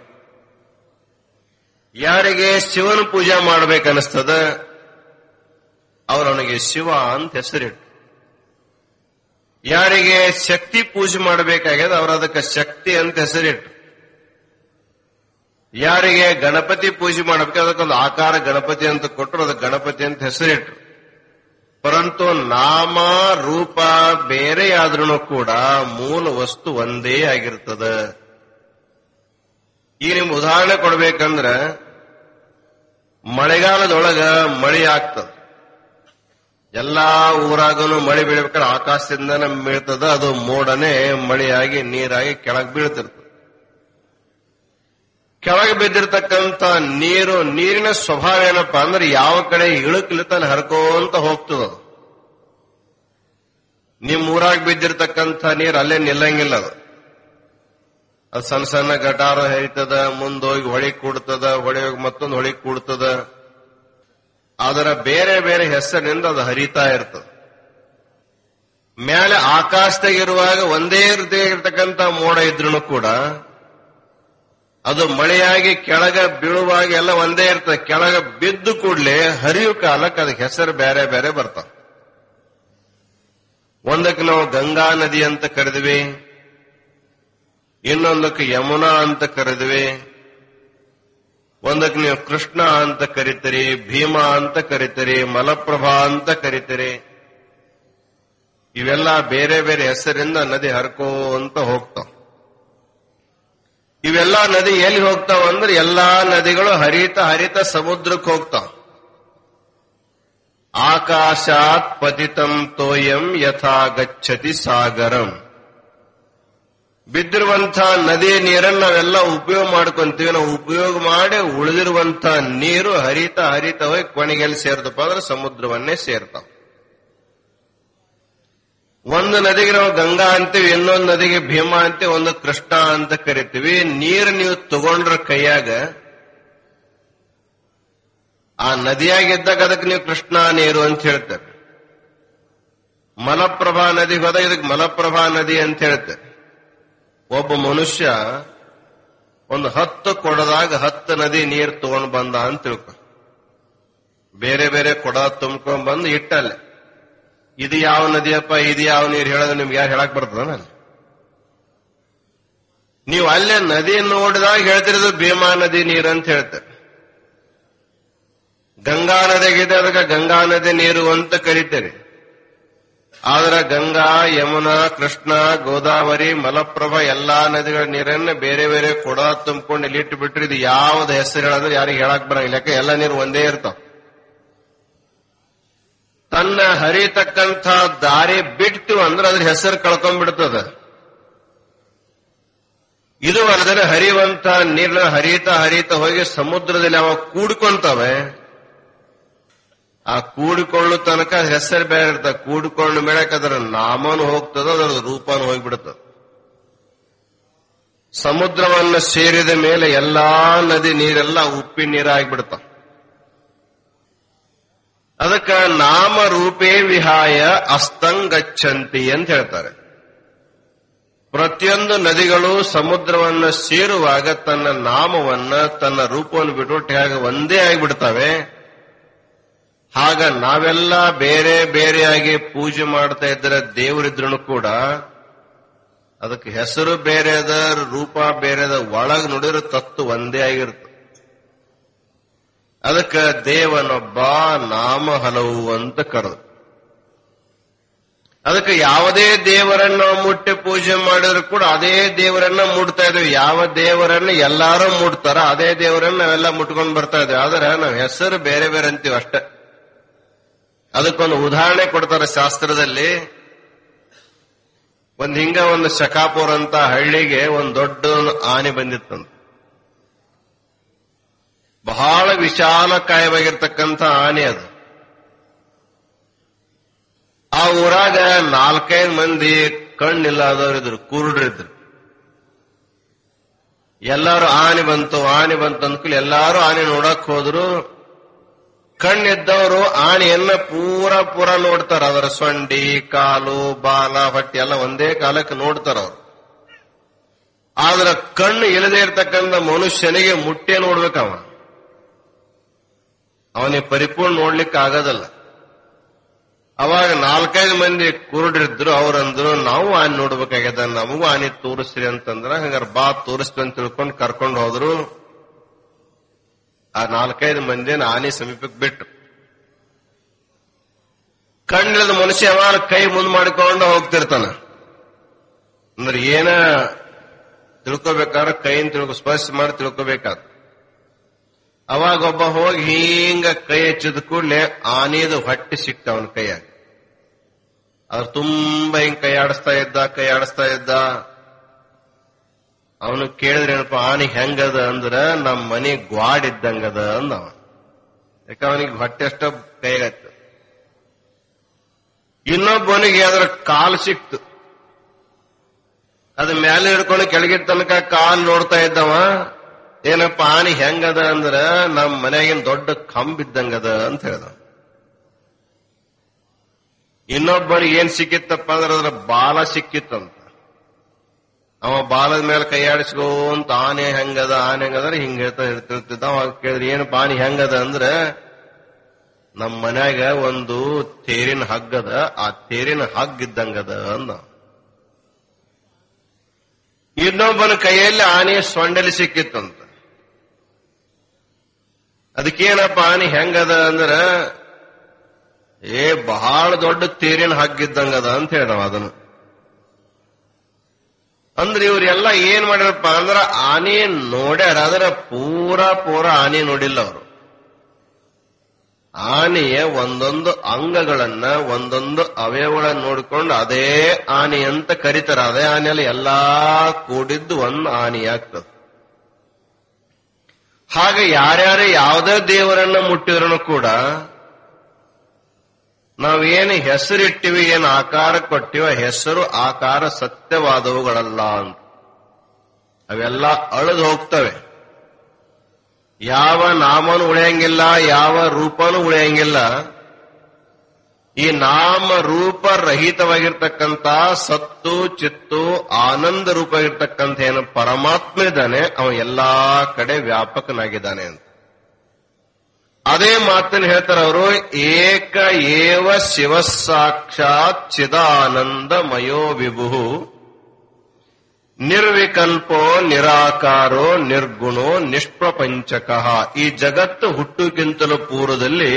ಯಾರಿಗೆ ಶಿವನ ಪೂಜೆ ಮಾಡ್ಬೇಕನ್ನಿಸ್ತದ ಅವರವನಿಗೆ ಶಿವ ಅಂತ ಹೆಸರಿಟ್ಟು ಯಾರಿಗೆ ಶಕ್ತಿ ಪೂಜೆ ಮಾಡಬೇಕಾಗ್ಯದ ಅವ್ರ ಅದಕ್ಕೆ ಶಕ್ತಿ ಅಂತ ಹೆಸರಿಟ್ಟು ಯಾರಿಗೆ ಗಣಪತಿ ಪೂಜೆ ಮಾಡಬೇಕು ಅದಕ್ಕೊಂದು ಆಕಾರ ಗಣಪತಿ ಅಂತ ಕೊಟ್ಟರು ಅದಕ್ಕೆ ಗಣಪತಿ ಅಂತ ಹೆಸರಿಟ್ರು ಪರಂತು ನಾಮ ರೂಪ ಬೇರೆಯಾದ್ರೂ ಕೂಡ ಮೂಲ ವಸ್ತು ಒಂದೇ ಆಗಿರ್ತದ ಈಗ ನಿಮ್ಗೆ ಉದಾಹರಣೆ ಕೊಡ್ಬೇಕಂದ್ರ ಮಳೆಗಾಲದೊಳಗ ಮಳೆ ಆಗ್ತದ ಎಲ್ಲಾ ಊರಾಗನು ಮಳೆ ಬೀಳ್ಬೇಕಾದ್ರೆ ಆಕಾಶದಿಂದನೇ ಬೀಳ್ತದ ಅದು ಮೋಡನೆ ಮಳೆಯಾಗಿ ನೀರಾಗಿ ಕೆಳಗ್ ಬೀಳ್ತಿರ್ತದೆ ಕೆಳಗೆ ಬಿದ್ದಿರ್ತಕ್ಕಂತ ನೀರು ನೀರಿನ ಸ್ವಭಾವ ಏನಪ್ಪಾ ಅಂದ್ರೆ ಯಾವ ಕಡೆ ಇಳುಕ್ಲಿತಾನೆ ಹರ್ಕೋಂತ ಹೋಗ್ತದ ಅದು ನಿಮ್ ಊರಾಗ ಬಿದ್ದಿರ್ತಕ್ಕಂಥ ನೀರು ಅಲ್ಲೇ ನಿಲ್ಲಂಗಿಲ್ಲ ಅದು ಅದು ಸಣ್ಣ ಸಣ್ಣ ಗಟಾರ ಹರಿತದ ಮುಂದೋಗಿ ಹೊಳಿ ಕೂಡ್ತದ ಹೊಳಿ ಹೋಗಿ ಮತ್ತೊಂದು ಹೊಳಿ ಕೂಡ್ತದ ಅದರ ಬೇರೆ ಬೇರೆ ಹೆಸರಿನಿಂದ ಅದು ಹರಿತಾ ಇರ್ತದೆ ಮೇಲೆ ಆಕಾಶದಾಗಿರುವಾಗ ಒಂದೇ ರೀತಿಯಾಗಿರ್ತಕ್ಕಂಥ ಮೋಡ ಇದ್ರೂ ಕೂಡ ಅದು ಮಳೆಯಾಗಿ ಕೆಳಗ ಬೀಳುವಾಗ ಎಲ್ಲ ಒಂದೇ ಇರ್ತದೆ ಕೆಳಗ ಬಿದ್ದು ಕೂಡ್ಲೆ ಹರಿಯು ಕಾಲಕ್ಕೆ ಅದಕ್ಕೆ ಹೆಸರು ಬೇರೆ ಬೇರೆ ಬರ್ತಾವ ಒಂದಕ್ಕೆ ನಾವು ಗಂಗಾ ನದಿ ಅಂತ ಕರೆದ್ವಿ ಇನ್ನೊಂದಕ್ಕೆ ಯಮುನಾ ಅಂತ ಕರೆದ್ವಿ ಒಂದಕ್ಕೆ ನೀವು ಕೃಷ್ಣ ಅಂತ ಕರಿತೀರಿ ಭೀಮಾ ಅಂತ ಕರಿತೀರಿ ಮಲಪ್ರಭಾ ಅಂತ ಕರಿತೀರಿ ಇವೆಲ್ಲ ಬೇರೆ ಬೇರೆ ಹೆಸರಿಂದ ನದಿ ಹರ್ಕೋ ಅಂತ ಹೋಗ್ತಾವ ಇವೆಲ್ಲ ನದಿ ಎಲ್ಲಿ ಹೋಗ್ತಾವ ಅಂದ್ರೆ ಎಲ್ಲಾ ನದಿಗಳು ಹರಿತ ಹರಿತ ಸಮುದ್ರಕ್ಕೆ ಹೋಗ್ತಾವ ಆಕಾಶಾತ್ ಪತಿತಂ ತೋಯಂ ಯಥಾ ಗಚ್ಚತಿ ಸಾಗರಂ ಬಿದ್ದಿರುವಂತ ನದಿ ನೀರನ್ನು ನಾವೆಲ್ಲ ಉಪಯೋಗ ಮಾಡ್ಕೊಂತೀವಿ ನಾವು ಉಪಯೋಗ ಮಾಡಿ ಉಳಿದಿರುವಂತ ನೀರು ಹರಿತ ಹರಿತ ಹೋಗಿ ಕೊನೆಗೆಲ್ಲಿ ಸೇರ್ತಪ್ಪ ಅಂದ್ರೆ ಸಮುದ್ರವನ್ನೇ ಸೇರ್ತಾವ ಒಂದು ನದಿಗೆ ನಾವು ಗಂಗಾ ಅಂತೀವಿ ಇನ್ನೊಂದು ನದಿಗೆ ಭೀಮಾ ಅಂತೀವಿ ಒಂದು ಕೃಷ್ಣ ಅಂತ ಕರಿತೀವಿ ನೀರು ನೀವು ತಗೊಂಡ್ರ ಕೈಯಾಗ ಆ ನದಿಯಾಗಿದ್ದಾಗ ಅದಕ್ಕೆ ನೀವು ಕೃಷ್ಣ ನೀರು ಅಂತ ಹೇಳ್ತಾರೆ ಮಲಪ್ರಭಾ ನದಿಗೆ ಹೋದಾಗ ಇದಕ್ಕೆ ಮಲಪ್ರಭಾ ನದಿ ಅಂತ ಹೇಳ್ತಾರೆ ಒಬ್ಬ ಮನುಷ್ಯ ಒಂದು ಹತ್ತು ಕೊಡದಾಗ ಹತ್ತು ನದಿ ನೀರು ತಗೊಂಡ್ ಬಂದ ಅಂತ ತಿಳ್ಕೊ ಬೇರೆ ಬೇರೆ ಕೊಡ ತುಂಬ್ಕೊಂಡ್ ಬಂದು ಇಟ್ಟಲ್ಲೇ ಇದು ಯಾವ ನದಿಯಪ್ಪ ಇದು ಯಾವ ನೀರು ಹೇಳೋದು ನಿಮ್ಗೆ ಯಾರು ಹೇಳಕ್ ಬರ್ತದ ನಾನು ನೀವು ಅಲ್ಲೇ ನದಿ ನೋಡಿದಾಗ ಹೇಳ್ತಿರೋದು ಭೀಮಾ ನದಿ ನೀರು ಅಂತ ಹೇಳ್ತಾರೆ ಗಂಗಾ ನದಿಗಿದೆ ಅದಕ್ಕೆ ಗಂಗಾ ನದಿ ನೀರು ಅಂತ ಕರೀತಾರೆ ಆದ್ರೆ ಗಂಗಾ ಯಮುನಾ ಕೃಷ್ಣ ಗೋದಾವರಿ ಮಲಪ್ರಭಾ ಎಲ್ಲಾ ನದಿಗಳ ನೀರನ್ನ ಬೇರೆ ಬೇರೆ ಕೊಡ ತುಂಬಿಕೊಂಡು ಇಲ್ಲಿ ಇಟ್ಟು ಬಿಟ್ರೆ ಇದು ಯಾವ್ದು ಹೆಸರು ಹೇಳೋದ್ರೆ ಯಾರಿಗೆ ಹೇಳಕ್ ಬರಂಗಿಲ್ಲ ಯಾಕೆ ಎಲ್ಲ ನೀರು ಒಂದೇ ಇರ್ತಾವ ತನ್ನ ಹರಿತಕ್ಕಂಥ ದಾರಿ ಬಿಟ್ಟು ಅಂದ್ರೆ ಅದ್ರ ಹೆಸರು ಕಳ್ಕೊಂಡ್ಬಿಡ್ತದ ಇದು ಅಲ್ಲದೆ ಹರಿಯುವಂತ ನೀರಿನ ಹರಿತ ಹರಿತ ಹೋಗಿ ಸಮುದ್ರದಲ್ಲಿ ಅವ ಕೂಡ್ಕೊಂತವೆ ಆ ಕೂಡಿಕೊಳ್ಳೋ ತನಕ ಹೆಸರು ಬೇರೆ ಇರ್ತದೆ ಕೂಡಿಕೊಂಡ ಮೇಳಕ್ಕೆ ಅದರ ನಾಮನು ಹೋಗ್ತದ ಅದರ ರೂಪನು ಹೋಗ್ಬಿಡ್ತದ ಸಮುದ್ರವನ್ನು ಸೇರಿದ ಮೇಲೆ ಎಲ್ಲಾ ನದಿ ನೀರೆಲ್ಲ ಉಪ್ಪಿನ ನೀರಾಗ್ಬಿಡ್ತಾವ ಅದಕ್ಕ ನಾಮ ರೂಪೇ ವಿಹಾಯ ಅಸ್ತಂಗಚ್ಚಂತಿ ಅಂತ ಹೇಳ್ತಾರೆ ಪ್ರತಿಯೊಂದು ನದಿಗಳು ಸಮುದ್ರವನ್ನ ಸೇರುವಾಗ ತನ್ನ ನಾಮವನ್ನ ತನ್ನ ರೂಪವನ್ನು ಬಿಟ್ಟು ಹೇಗೆ ಒಂದೇ ಆಗಿಬಿಡ್ತವೆ ಆಗ ನಾವೆಲ್ಲ ಬೇರೆ ಬೇರೆಯಾಗಿ ಪೂಜೆ ಮಾಡ್ತಾ ಇದ್ರೆ ದೇವರಿದ್ರು ಕೂಡ ಅದಕ್ಕೆ ಹೆಸರು ಬೇರೆ ಅದ ರೂಪ ಬೇರೆ ಅದ ಒಳಗ್ ನೋಡಿದ್ರೆ ತತ್ತು ಒಂದೇ ಆಗಿರುತ್ತೆ ಅದಕ್ಕೆ ದೇವನೊಬ್ಬ ನಾಮ ಹಲವು ಅಂತ ಕರೆದು ಅದಕ್ಕೆ ಯಾವುದೇ ದೇವರನ್ನ ಮುಟ್ಟಿ ಪೂಜೆ ಮಾಡಿದ್ರು ಕೂಡ ಅದೇ ದೇವರನ್ನ ಮುಟ್ತಾ ಇದ್ವಿ ಯಾವ ದೇವರನ್ನ ಎಲ್ಲಾರು ಮುಟ್ತಾರ ಅದೇ ದೇವರನ್ನ ನಾವೆಲ್ಲ ಮುಟ್ಕೊಂಡು ಬರ್ತಾ ಇದ್ವಿ ಆದ್ರೆ ನಾವ್ ಹೆಸರು ಬೇರೆ ಬೇರೆ ಅಂತೀವಿ ಅಷ್ಟೇ ಅದಕ್ಕೊಂದು ಉದಾಹರಣೆ ಕೊಡ್ತಾರೆ ಶಾಸ್ತ್ರದಲ್ಲಿ ಒಂದ್ ಹಿಂಗ ಒಂದು ಶಕಾಪುರ ಅಂತ ಹಳ್ಳಿಗೆ ಒಂದ್ ದೊಡ್ಡ ಆನೆ ಬಂದಿತ್ತಂತ ಬಹಳ ವಿಶಾಲಕಾಯವಾಗಿರ್ತಕ್ಕಂಥ ಆನೆ ಅದು ಆ ಊರಾಗ ನಾಲ್ಕೈದು ಮಂದಿ ಕಣ್ಣಿಲ್ಲದವ್ರು ಇದ್ರು ಕುರುಡ್ರಿದ್ರು ಎಲ್ಲಾರು ಆನೆ ಬಂತು ಆನೆ ಬಂತು ಅಂದ್ಕೂಲ ಎಲ್ಲಾರು ಆನೆ ನೋಡಕ್ ಹೋದ್ರು ಕಣ್ಣಿದ್ದವರು ಆನೆಯನ್ನ ಪೂರ ಪೂರ ನೋಡ್ತಾರ ಅದರ ಸೊಂಡಿ ಕಾಲು ಬಾಲ ಹೊಟ್ಟೆ ಎಲ್ಲ ಒಂದೇ ಕಾಲಕ್ಕೆ ನೋಡ್ತಾರ ಅವ್ರು ಆದ್ರ ಕಣ್ಣು ಇಲ್ಲದೆ ಇರ್ತಕ್ಕಂಥ ಮನುಷ್ಯನಿಗೆ ಮುಟ್ಟೆ ನೋಡ್ಬೇಕವ ಅವನಿಗೆ ಪರಿಪೂರ್ಣ ನೋಡ್ಲಿಕ್ಕೆ ಆಗೋದಲ್ಲ ಅವಾಗ ನಾಲ್ಕೈದು ಮಂದಿ ಕುರುಡ್ರಿದ್ರು ಅವ್ರಂದ್ರು ನಾವು ಆನೆ ನೋಡ್ಬೇಕಾಗ್ಯದ ನಮಗೂ ಆನೆ ತೋರಿಸ್ರಿ ಅಂತಂದ್ರ ಹಂಗಾರ ಬಾ ತೋರಿಸ್ತೀವಿ ಅಂತ ತಿಳ್ಕೊಂಡು ಕರ್ಕೊಂಡು ಹೋದ್ರು ಆ ನಾಲ್ಕೈದು ಮಂದಿನ ಆನೆ ಸಮೀಪಕ್ಕೆ ಬಿಟ್ಟು ಕಣ್ಣಿಲ್ಲದ ಮನುಷ್ಯ ಯಾವಾಗ ಕೈ ಮುಂದ್ ಮಾಡಿಕೊಂಡು ಹೋಗ್ತಿರ್ತಾನ ಅಂದ್ರೆ ಏನ ತಿಳ್ಕೊಬೇಕಾದ್ರೆ ಕೈಯಿಂದ ತಿಳ್ಕೊ ಸ್ಪರ್ಶ ಮಾಡಿ ತಿಳ್ಕೊಬೇಕಾದ ಅವಾಗ ಒಬ್ಬ ಹೋಗಿ ಹಿಂಗ ಕೈ ಹಚ್ಚಿದ ಕೂಡಲೇ ಆನೆದು ಹೊಟ್ಟೆ ಸಿಕ್ತ ಅವನ ಕೈಯಾಗ ಅದ್ರ ತುಂಬಾ ಹಿಂಗ್ ಕೈ ಆಡಿಸ್ತಾ ಇದ್ದ ಕೈ ಆಡಿಸ್ತಾ ಇದ್ದ ಅವನು ಕೇಳಿದ್ರೇನಪ್ಪ ಆನೆ ಹೆಂಗದ ಅಂದ್ರ ನಮ್ ಮನಿ ಗ್ವಾಡ್ ಇದ್ದಂಗದ ಅಂದ ಅವ ಯಾಕ ಅವನಿಗೆ ಹೊಟ್ಟೆ ಅಷ್ಟ ಕೈಗತ್ತ ಇನ್ನೊಬ್ಬನಿಗೆ ಅದರ ಕಾಲ್ ಸಿಕ್ತು ಅದ ಮೇಲೆ ಹಿಡ್ಕೊಂಡು ಕೆಳಗಿದ ತನಕ ಕಾಲ್ ನೋಡ್ತಾ ಇದ್ದವ ಏನಪ್ಪ ಆನೆ ಹೆಂಗದ ಅಂದ್ರ ನಮ್ ಮನೆಯಾಗಿನ ದೊಡ್ಡ ಕಂಬ್ ಇದ್ದಂಗದ ಅಂತ ಹೇಳ್ದ ಇನ್ನೊಬ್ಬನಿಗೆ ಏನ್ ಸಿಕ್ಕಿತ್ತಪ್ಪ ಅಂದ್ರೆ ಅದ್ರ ಬಾಲ ಸಿಕ್ಕಿತ್ತಂತ ಅವ ಬಾಲದ ಮೇಲೆ ಕೈ ಆಡಿಸ್ಕೊಂತ ಆನೆ ಹೆಂಗದ ಆನೆ ಹೆಂಗದ ಹಿಂಗ ಹೇಳ್ತಾ ಹೇಳ್ತಿರ್ತಿದ್ದ ಅವಾಗ ಕೇಳಿದ್ರಿ ಏನಪ್ಪ ಆನೆ ಹೆಂಗದ ಅಂದ್ರ ನಮ್ ಮನ್ಯಾಗ ಒಂದು ತೇರಿನ ಹಗ್ಗದ ಆ ತೇರಿನ ಹಗ್ಗ ಇದ್ದಂಗದ ಅಂದ ಇನ್ನೊಬ್ಬನ ಕೈಯಲ್ಲಿ ಆನೆ ಸೊಂಡಲಿ ಸಿಕ್ಕಿತ್ತಂತ ಅದಕ್ಕೇನಪ್ಪ ಆನೆ ಹೆಂಗದ ಅಂದ್ರ ಏ ಬಹಳ ದೊಡ್ಡ ತೇರಿನ ಹಗ್ಗಿದ್ದಂಗದ ಅಂತ ಹೇಳವ ಅದನ್ನು ಅಂದ್ರೆ ಇವ್ರೆಲ್ಲ ಏನ್ ಮಾಡ್ಯಾರಪ್ಪ ಅಂದ್ರ ಆನೆ ನೋಡ್ಯಾರ ಅದರ ಪೂರ ಪೂರ ಆನೆ ನೋಡಿಲ್ಲ ಅವರು ಆನೆಯ ಒಂದೊಂದು ಅಂಗಗಳನ್ನ ಒಂದೊಂದು ಅವಯವಗಳನ್ನ ನೋಡಿಕೊಂಡು ಅದೇ ಆನೆ ಅಂತ ಕರೀತಾರ ಅದೇ ಆನೆಯಲ್ಲಿ ಎಲ್ಲಾ ಕೂಡಿದ್ದು ಒಂದು ಆನೆಯಾಗ್ತದೆ ಹಾಗೆ ಯಾರ್ಯಾರು ಯಾವುದೇ ದೇವರನ್ನ ಮುಟ್ಟಿದ್ರು ಕೂಡ ನಾವೇನು ಹೆಸರಿಟ್ಟಿವಿ ಏನು ಆಕಾರ ಕೊಟ್ಟಿವ ಹೆಸರು ಆಕಾರ ಸತ್ಯವಾದವುಗಳಲ್ಲ ಅಂತ ಅವೆಲ್ಲ ಅಳದು ಹೋಗ್ತವೆ ಯಾವ ನಾಮನು ಉಳಿಯಂಗಿಲ್ಲ ಯಾವ ರೂಪನೂ ಉಳಿಯಂಗಿಲ್ಲ ಈ ನಾಮ ರೂಪ ರಹಿತವಾಗಿರ್ತಕ್ಕಂಥ ಸತ್ತು ಚಿತ್ತು ಆನಂದ ರೂಪವಾಗಿರ್ತಕ್ಕಂಥ ಏನು ಪರಮಾತ್ಮ ಇದ್ದಾನೆ ಅವ ಎಲ್ಲಾ ಕಡೆ ವ್ಯಾಪಕನಾಗಿದ್ದಾನೆ ಅಂತ ಅದೇ ಮಾತನ್ನು ಹೇಳ್ತಾರೆ ಅವರು ಏಕ ಏವ ಶಿವ ಸಾಕ್ಷಾತ್ ಚಿದಾನಂದ ಮಯೋ ವಿಭು ನಿರ್ವಿಕಲ್ಪೋ ನಿರಾಕಾರೋ ನಿರ್ಗುಣೋ ನಿಷ್ಪ್ರಪಂಚಕ ಈ ಜಗತ್ತು ಹುಟ್ಟುಕ್ಕಿಂತಲೂ ಪೂರ್ವದಲ್ಲಿ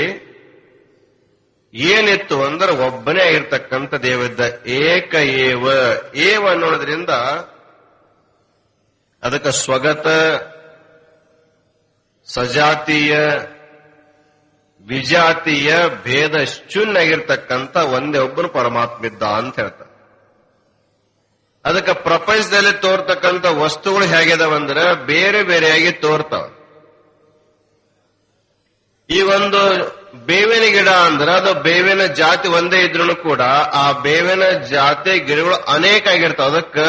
ಏನಿತ್ತು ಅಂದ್ರೆ ಒಬ್ಬನೇ ಆಗಿರ್ತಕ್ಕಂಥ ದೇವಿದ್ದ ಏಕ ಏವ ಏವ ಅನ್ನೋದ್ರಿಂದ ಅದಕ್ಕೆ ಸ್ವಗತ ಸಜಾತೀಯ ವಿಜಾತಿಯ ಭೇದ ಶೂನ್ಯಾಗಿರ್ತಕ್ಕಂಥ ಒಂದೇ ಒಬ್ಬನು ಪರಮಾತ್ಮ ಇದ್ದ ಅಂತ ಹೇಳ್ತಾರೆ ಅದಕ್ಕೆ ಪ್ರಪಂಚದಲ್ಲಿ ತೋರ್ತಕ್ಕಂಥ ವಸ್ತುಗಳು ಹೇಗಿದಾವಂದ್ರೆ ಬೇರೆ ಬೇರೆಯಾಗಿ ತೋರ್ತಾವ ಈ ಒಂದು ಬೇವಿನ ಗಿಡ ಅಂದ್ರೆ ಅದು ಬೇವಿನ ಜಾತಿ ಒಂದೇ ಇದ್ರೂ ಕೂಡ ಆ ಬೇವಿನ ಜಾತಿ ಗಿಡಗಳು ಅನೇಕ ಆಗಿರ್ತಾವ ಅದಕ್ಕೆ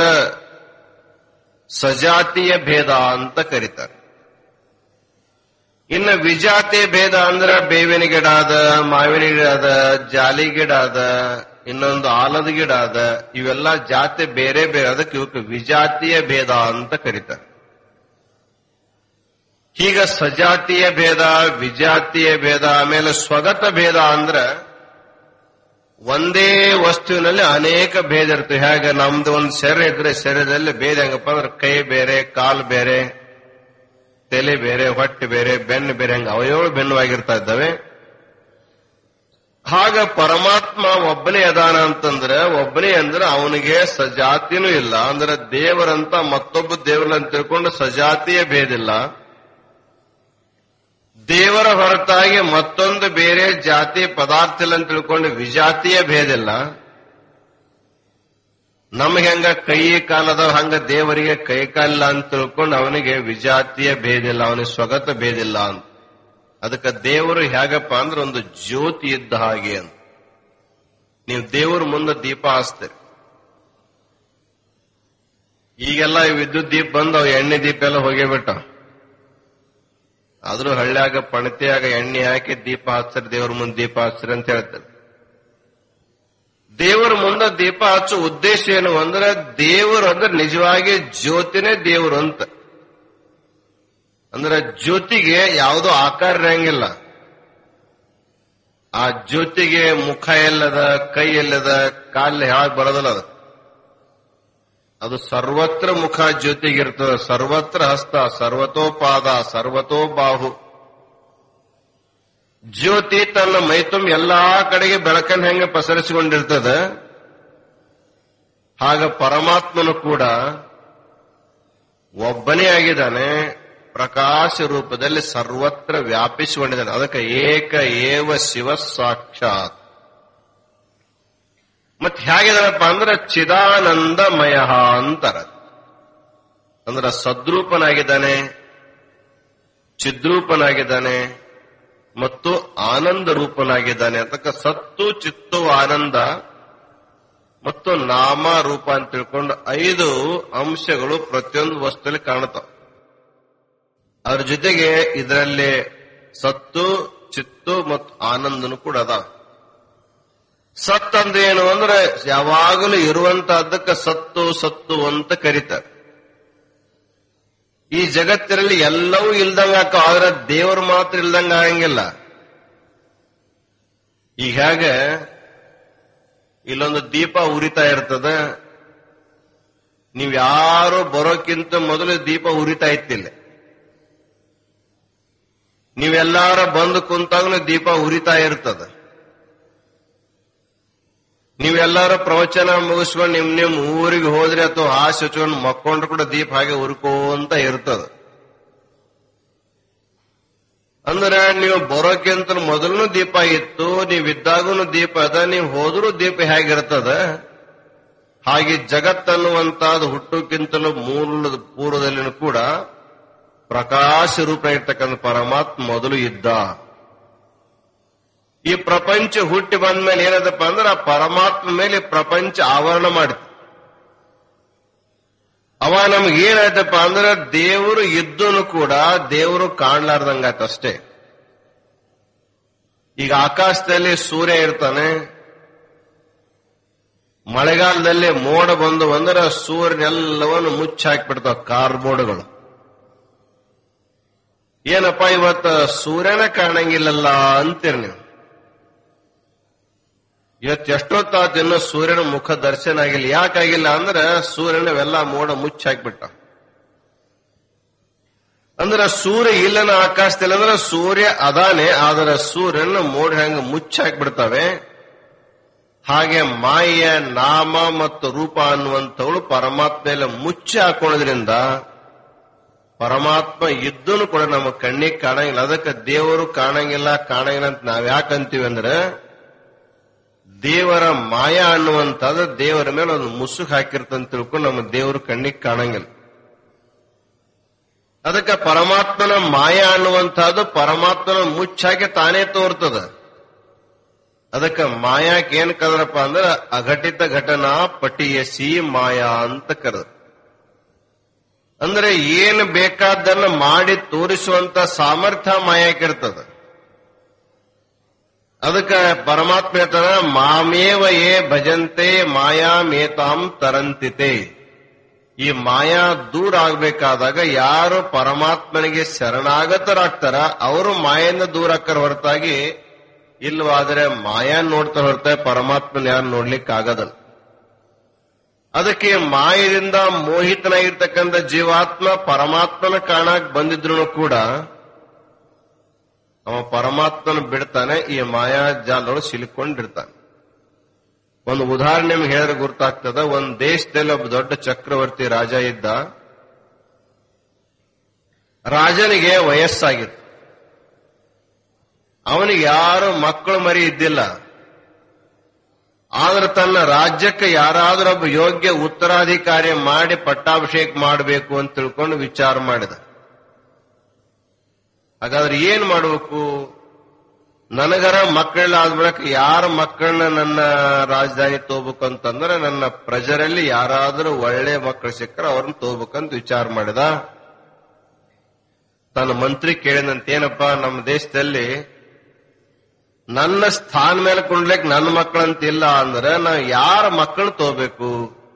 ಸಜಾತಿಯ ಭೇದ ಅಂತ ಕರೀತಾರೆ ಇನ್ನು ವಿಜಾತಿಯ ಭೇದ ಅಂದ್ರೆ ಬೇವಿನ ಗಿಡ ಅದ ಮಾವಿನ ಗಿಡ ಅದ ಜಾಲಿ ಗಿಡ ಅದ ಇನ್ನೊಂದು ಆಲದ ಗಿಡ ಅದ ಇವೆಲ್ಲ ಜಾತಿ ಬೇರೆ ಬೇರೆ ಅದಕ್ಕೆ ಇವಕ್ಕೆ ವಿಜಾತಿಯ ಭೇದ ಅಂತ ಕರೀತಾರೆ ಈಗ ಸಜಾತಿಯ ಭೇದ ವಿಜಾತಿಯ ಭೇದ ಆಮೇಲೆ ಸ್ವಗತ ಭೇದ ಅಂದ್ರೆ ಒಂದೇ ವಸ್ತುವಿನಲ್ಲಿ ಅನೇಕ ಭೇದ ಇರ್ತವೆ ಹೇಗೆ ನಮ್ದು ಒಂದು ಶರೀರ ಇದ್ರೆ ಶರೀರದಲ್ಲಿ ಭೇದ ಹೆಂಗಪ್ಪ ಅಂದ್ರೆ ಕೈ ಬೇರೆ ಕಾಲು ಬೇರೆ ತಲೆ ಬೇರೆ ಹೊಟ್ಟೆ ಬೇರೆ ಬೆನ್ನು ಬೇರೆ ಹಂಗ ಅವಯವಳು ಬೆನ್ನುವಾಗಿರ್ತಾ ಇದ್ದಾವೆ ಹಾಗ ಪರಮಾತ್ಮ ಒಬ್ಬನೇ ಅದಾನ ಅಂತಂದ್ರೆ ಒಬ್ಬನೇ ಅಂದ್ರೆ ಅವನಿಗೆ ಸಜಾತಿನೂ ಇಲ್ಲ ಅಂದ್ರೆ ದೇವರಂತ ಮತ್ತೊಬ್ಬ ದೇವರನ್ನ ತಿಳ್ಕೊಂಡು ಸಜಾತಿಯ ಭೇದಿಲ್ಲ ದೇವರ ಹೊರತಾಗಿ ಮತ್ತೊಂದು ಬೇರೆ ಜಾತಿ ಪದಾರ್ಥ ಇಲ್ಲ ಅಂತ ತಿಳ್ಕೊಂಡು ವಿಜಾತಿಯ ಭೇದಿಲ್ಲ ನಮ್ಗೆ ಹೆಂಗ ಕೈ ಕಾಲದವ ಹಂಗ ದೇವರಿಗೆ ಕೈ ಕಾಲಿಲ್ಲ ಅಂತ ತಿಳ್ಕೊಂಡು ಅವನಿಗೆ ವಿಜಾತಿಯ ಭೇದಿಲ್ಲ ಅವನಿಗೆ ಸ್ವಗತ ಭೇದಿಲ್ಲ ಅಂತ ಅದಕ್ಕೆ ದೇವರು ಹೇಗಪ್ಪ ಅಂದ್ರೆ ಒಂದು ಜ್ಯೋತಿ ಇದ್ದ ಹಾಗೆ ಅಂತ ನೀವು ದೇವ್ರ ಮುಂದೆ ದೀಪ ಹಚ್ತೀರಿ ಈಗೆಲ್ಲ ಈ ವಿದ್ಯುತ್ ದೀಪ ಬಂದು ಅವು ಎಣ್ಣೆ ದೀಪ ಎಲ್ಲ ಹೋಗಿಬಿಟ್ಟ ಆದ್ರೂ ಹಳ್ಳ್ಯಾಗ ಪಣತಿಯಾಗ ಎಣ್ಣೆ ಹಾಕಿ ದೀಪ ಹಚ್ಚಿರಿ ದೇವ್ರ ಮುಂದೆ ದೀಪ ಹಚ್ಚಿರಿ ಅಂತ ಹೇಳ್ತಾರೆ ದೇವರ ಮುಂದೆ ದೀಪ ಹಚ್ಚೋ ಉದ್ದೇಶ ಏನು ಅಂದ್ರೆ ದೇವರು ಅಂದ್ರೆ ನಿಜವಾಗಿ ಜ್ಯೋತಿನೇ ದೇವರು ಅಂತ ಅಂದ್ರೆ ಜ್ಯೋತಿಗೆ ಯಾವುದೋ ಆಕಾರ ಇರಂಗಿಲ್ಲ ಆ ಜ್ಯೋತಿಗೆ ಮುಖ ಎಲ್ಲದ ಕೈ ಎಲ್ಲದ ಕಾಲು ಹೇಳಕ್ ಬರೋದಿಲ್ಲ ಅದು ಅದು ಸರ್ವತ್ರ ಮುಖ ಜ್ಯೋತಿಗಿರ್ತದೆ ಸರ್ವತ್ರ ಹಸ್ತ ಸರ್ವತೋಪಾದ ಸರ್ವತೋ ಬಾಹು ಜ್ಯೋತಿ ತನ್ನ ಮೈತುಂಬ ಎಲ್ಲಾ ಕಡೆಗೆ ಬೆಳಕನ್ನು ಹೆಂಗೆ ಪಸರಿಸಿಕೊಂಡಿರ್ತದ ಹಾಗ ಪರಮಾತ್ಮನು ಕೂಡ ಒಬ್ಬನೇ ಆಗಿದ್ದಾನೆ ಪ್ರಕಾಶ ರೂಪದಲ್ಲಿ ಸರ್ವತ್ರ ವ್ಯಾಪಿಸಿಕೊಂಡಿದ್ದಾನೆ ಅದಕ್ಕೆ ಏಕ ಏವ ಶಿವ ಸಾಕ್ಷಾತ್ ಮತ್ತೆ ಹೇಗಿದಾನಪ್ಪ ಅಂದ್ರೆ ಚಿದಾನಂದಮಯ ಅಂತಾರ ಅಂದ್ರೆ ಸದ್ರೂಪನಾಗಿದ್ದಾನೆ ಚಿದ್ರೂಪನಾಗಿದ್ದಾನೆ ಮತ್ತು ಆನಂದ ರೂಪನಾಗಿದ್ದಾನೆ ಅದಕ್ಕೆ ಸತ್ತು ಚಿತ್ತು ಆನಂದ ಮತ್ತು ನಾಮ ರೂಪ ಅಂತ ತಿಳ್ಕೊಂಡು ಐದು ಅಂಶಗಳು ಪ್ರತಿಯೊಂದು ವಸ್ತುದಲ್ಲಿ ಕಾಣುತ್ತವೆ ಅದ್ರ ಜೊತೆಗೆ ಇದರಲ್ಲಿ ಸತ್ತು ಚಿತ್ತು ಮತ್ತು ಆನಂದನು ಕೂಡ ಅದ ಸತ್ ಅಂದ್ರೆ ಏನು ಅಂದ್ರೆ ಯಾವಾಗಲೂ ಇರುವಂತಹದ್ದಕ್ಕೆ ಸತ್ತು ಸತ್ತು ಅಂತ ಕರೀತಾರೆ ಈ ಜಗತ್ತಿನಲ್ಲಿ ಎಲ್ಲವೂ ಇಲ್ದಂಗ ಆಕ ಆದ್ರೆ ದೇವರು ಮಾತ್ರ ಇಲ್ದಂಗ ಆಗಂಗಿಲ್ಲ ಈಗ ಹೇಗೆ ಇಲ್ಲೊಂದು ದೀಪ ಉರಿತಾ ಇರ್ತದ ನೀವ್ ಯಾರು ಬರೋಕ್ಕಿಂತ ಮೊದಲು ದೀಪ ಉರಿತಾ ಇತ್ತಿಲ್ಲ ನೀವೆಲ್ಲಾರ ಬಂದು ಕುಂತಾಗ್ಲೂ ದೀಪ ಉರಿತಾ ಇರ್ತದ ನೀವೆಲ್ಲಾರು ಪ್ರವಚನ ಮುಗಿಸ್ಕೊಂಡು ನಿಮ್ ನಿಮ್ ಊರಿಗೆ ಹೋದ್ರೆ ಅಥವಾ ಹಾಸಿ ಹಚ್ಕೊಂಡು ಮಕ್ಕೊಂಡ್ರು ಕೂಡ ದೀಪ ಹಾಗೆ ಉರ್ಕೋಂತ ಇರ್ತದ ಅಂದ್ರೆ ನೀವು ಬರೋಕ್ಕಿಂತ ಮೊದಲು ದೀಪ ಇತ್ತು ನೀವಿದ್ದಾಗೂ ದೀಪ ಅದ ನೀವು ಹೋದ್ರೂ ದೀಪ ಹೇಗಿರ್ತದ ಹಾಗೆ ಜಗತ್ತನ್ನುವಂತಹದ್ದು ಹುಟ್ಟುಕ್ಕಿಂತಲೂ ಮೂಲದ ಪೂರ್ವದಲ್ಲಿನೂ ಕೂಡ ಪ್ರಕಾಶ ರೂಪ ಇರ್ತಕ್ಕಂಥ ಪರಮಾತ್ಮ ಮೊದಲು ಇದ್ದ ಈ ಪ್ರಪಂಚ ಹುಟ್ಟಿ ಬಂದ್ಮೇಲೆ ಏನದಪ್ಪ ಅಂದ್ರೆ ಆ ಪರಮಾತ್ಮ ಮೇಲೆ ಪ್ರಪಂಚ ಆವರಣ ಮಾಡಿತು ಅವ ನಮ್ಗೆ ಏನಾಯ್ತಪ್ಪ ಅಂದ್ರೆ ದೇವರು ಇದ್ದನು ಕೂಡ ದೇವರು ಕಾಣ್ಲಾರ್ದಂಗಾಯ್ತಷ್ಟೇ ಈಗ ಆಕಾಶದಲ್ಲಿ ಸೂರ್ಯ ಇರ್ತಾನೆ ಮಳೆಗಾಲದಲ್ಲಿ ಮೋಡ ಬಂದು ಅಂದ್ರೆ ಸೂರ್ಯನೆಲ್ಲವನ್ನು ಮುಚ್ಚಿ ಹಾಕ್ಬಿಡ್ತಾವ ಕಾರ್ಬೋರ್ಡ್ಗಳು ಏನಪ್ಪ ಇವತ್ತ ಸೂರ್ಯನ ಕಾಣಂಗಿಲ್ಲಲ್ಲ ಅಂತೀರಿ ನೀವು ಇವತ್ತು ಎಷ್ಟೊತ್ತಾದ ಇನ್ನು ಸೂರ್ಯನ ಮುಖ ದರ್ಶನ ಆಗಿಲ್ಲ ಯಾಕಾಗಿಲ್ಲ ಅಂದ್ರೆ ಸೂರ್ಯನವೆಲ್ಲ ಮೋಡ ಮುಚ್ಚಿ ಹಾಕ್ಬಿಟ್ಟ ಅಂದ್ರೆ ಸೂರ್ಯ ಇಲ್ಲನ ಆಕಾಶದಲ್ಲಿ ಅಂದ್ರೆ ಸೂರ್ಯ ಅದಾನೆ ಆದ್ರೆ ಸೂರ್ಯನ ಮೋಡ ಹೆಂಗ ಮುಚ್ಚಿ ಹಾಕ್ಬಿಡ್ತವೆ ಹಾಗೆ ಮಾಯ ನಾಮ ಮತ್ತು ರೂಪ ಅನ್ನುವಂಥವಳು ಪರಮಾತ್ಮೆಲ್ಲ ಮುಚ್ಚಿ ಹಾಕೊಳ್ಳೋದ್ರಿಂದ ಪರಮಾತ್ಮ ಇದ್ದನು ಕೂಡ ನಮ್ಮ ಕಣ್ಣಿಗೆ ಕಾಣಂಗಿಲ್ಲ ಅದಕ್ಕೆ ದೇವರು ಕಾಣಂಗಿಲ್ಲ ಕಾಣಂಗಿಲ್ಲ ಅಂತ ನಾವ್ ಯಾಕಂತೀವಿ ಅಂದ್ರೆ ದೇವರ ಮಾಯ ಅನ್ನುವಂಥದ್ದು ದೇವರ ಮೇಲೆ ಒಂದು ಮುಸುಕು ಹಾಕಿರ್ತಂತ ತಿಳ್ಕೊಂಡು ನಮ್ಮ ದೇವರು ಕಣ್ಣಿಗೆ ಕಾಣಂಗಿಲ್ಲ ಅದಕ್ಕೆ ಪರಮಾತ್ಮನ ಮಾಯ ಅನ್ನುವಂಥದ್ದು ಪರಮಾತ್ಮನ ಮುಚ್ಚಾಕಿ ತಾನೇ ತೋರ್ತದ ಅದಕ್ಕೆ ಮಾಯಾಕ್ ಏನ್ ಕದ್ರಪ್ಪ ಅಂದ್ರೆ ಅಘಟಿತ ಘಟನಾ ಪಟಿಯಸಿ ಮಾಯಾ ಅಂತ ಕರೆದ ಅಂದ್ರೆ ಏನು ಬೇಕಾದ್ದನ್ನ ಮಾಡಿ ತೋರಿಸುವಂತ ಸಾಮರ್ಥ್ಯ ಮಾಯಾಕಿರ್ತದ ಅದಕ್ಕೆ ಪರಮಾತ್ಮ ಹೇಳ್ತಾನ ಮಾಮೇವ ಏ ಭಜಂತೆ ಮಾಯಾಮೇತಾಂ ತರಂತಿತೆ ಈ ಮಾಯಾ ದೂರ ಆಗ್ಬೇಕಾದಾಗ ಯಾರು ಪರಮಾತ್ಮನಿಗೆ ಶರಣಾಗತರಾಗ್ತಾರ ಅವರು ಮಾಯಿಂದ ದೂರ ಆಕ್ಕರ ಹೊರತಾಗಿ ಇಲ್ವಾದ್ರೆ ಮಾಯಾ ನೋಡ್ತಾರ ಹೊರತಾಗಿ ಪರಮಾತ್ಮನ ಯಾರು ನೋಡ್ಲಿಕ್ಕೆ ಆಗದಲ್ಲ ಅದಕ್ಕೆ ಮಾಯದಿಂದ ಮೋಹಿತನಾಗಿರ್ತಕ್ಕಂಥ ಜೀವಾತ್ಮ ಪರಮಾತ್ಮನ ಕಾಣಕ್ ಬಂದಿದ್ರು ಕೂಡ ಅವ ಪರಮಾತ್ಮನ ಬಿಡ್ತಾನೆ ಈ ಮಾಯಾಜಾಲದೊಳಗೆ ಸಿಲುಕೊಂಡಿರ್ತಾನೆ ಒಂದು ಉದಾಹರಣೆ ನಿಮ್ಗೆ ಹೇಳಿದ್ರೆ ಗುರ್ತಾಗ್ತದ ಒಂದ್ ದೇಶದಲ್ಲಿ ಒಬ್ಬ ದೊಡ್ಡ ಚಕ್ರವರ್ತಿ ರಾಜ ಇದ್ದ ರಾಜನಿಗೆ ವಯಸ್ಸಾಗಿತ್ತು ಅವನಿಗೆ ಯಾರು ಮಕ್ಕಳು ಮರಿ ಇದ್ದಿಲ್ಲ ಆದ್ರೆ ತನ್ನ ರಾಜ್ಯಕ್ಕೆ ಯಾರಾದ್ರೂ ಒಬ್ಬ ಯೋಗ್ಯ ಉತ್ತರಾಧಿಕಾರಿ ಮಾಡಿ ಪಟ್ಟಾಭಿಷೇಕ ಮಾಡಬೇಕು ಅಂತ ತಿಳ್ಕೊಂಡು ವಿಚಾರ ಮಾಡಿದ ಹಾಗಾದ್ರೆ ಏನ್ ಮಾಡಬೇಕು ನನಗರ ಮಕ್ಕಳೆಲ್ಲ ಆದ್ಮೇಲೆ ಯಾರ ಮಕ್ಕಳನ್ನ ನನ್ನ ರಾಜಧಾನಿ ತೋಬೇಕು ಅಂತಂದ್ರೆ ನನ್ನ ಪ್ರಜರಲ್ಲಿ ಯಾರಾದರೂ ಒಳ್ಳೆ ಮಕ್ಕಳು ಸಿಕ್ಕರೆ ಅವ್ರನ್ನ ತೋಬೇಕಂತ ವಿಚಾರ ಮಾಡಿದ ತನ್ನ ಮಂತ್ರಿ ಕೇಳಿದಂತ ಏನಪ್ಪಾ ನಮ್ಮ ದೇಶದಲ್ಲಿ ನನ್ನ ಸ್ಥಾನ ಮೇಲೆ ಕುಂಡ್ಲಿಕ್ ನನ್ನ ಮಕ್ಕಳಂತಿಲ್ಲ ಅಂದ್ರೆ ನಾ ಯಾರ ಮಕ್ಕಳು ತೋಬೇಕು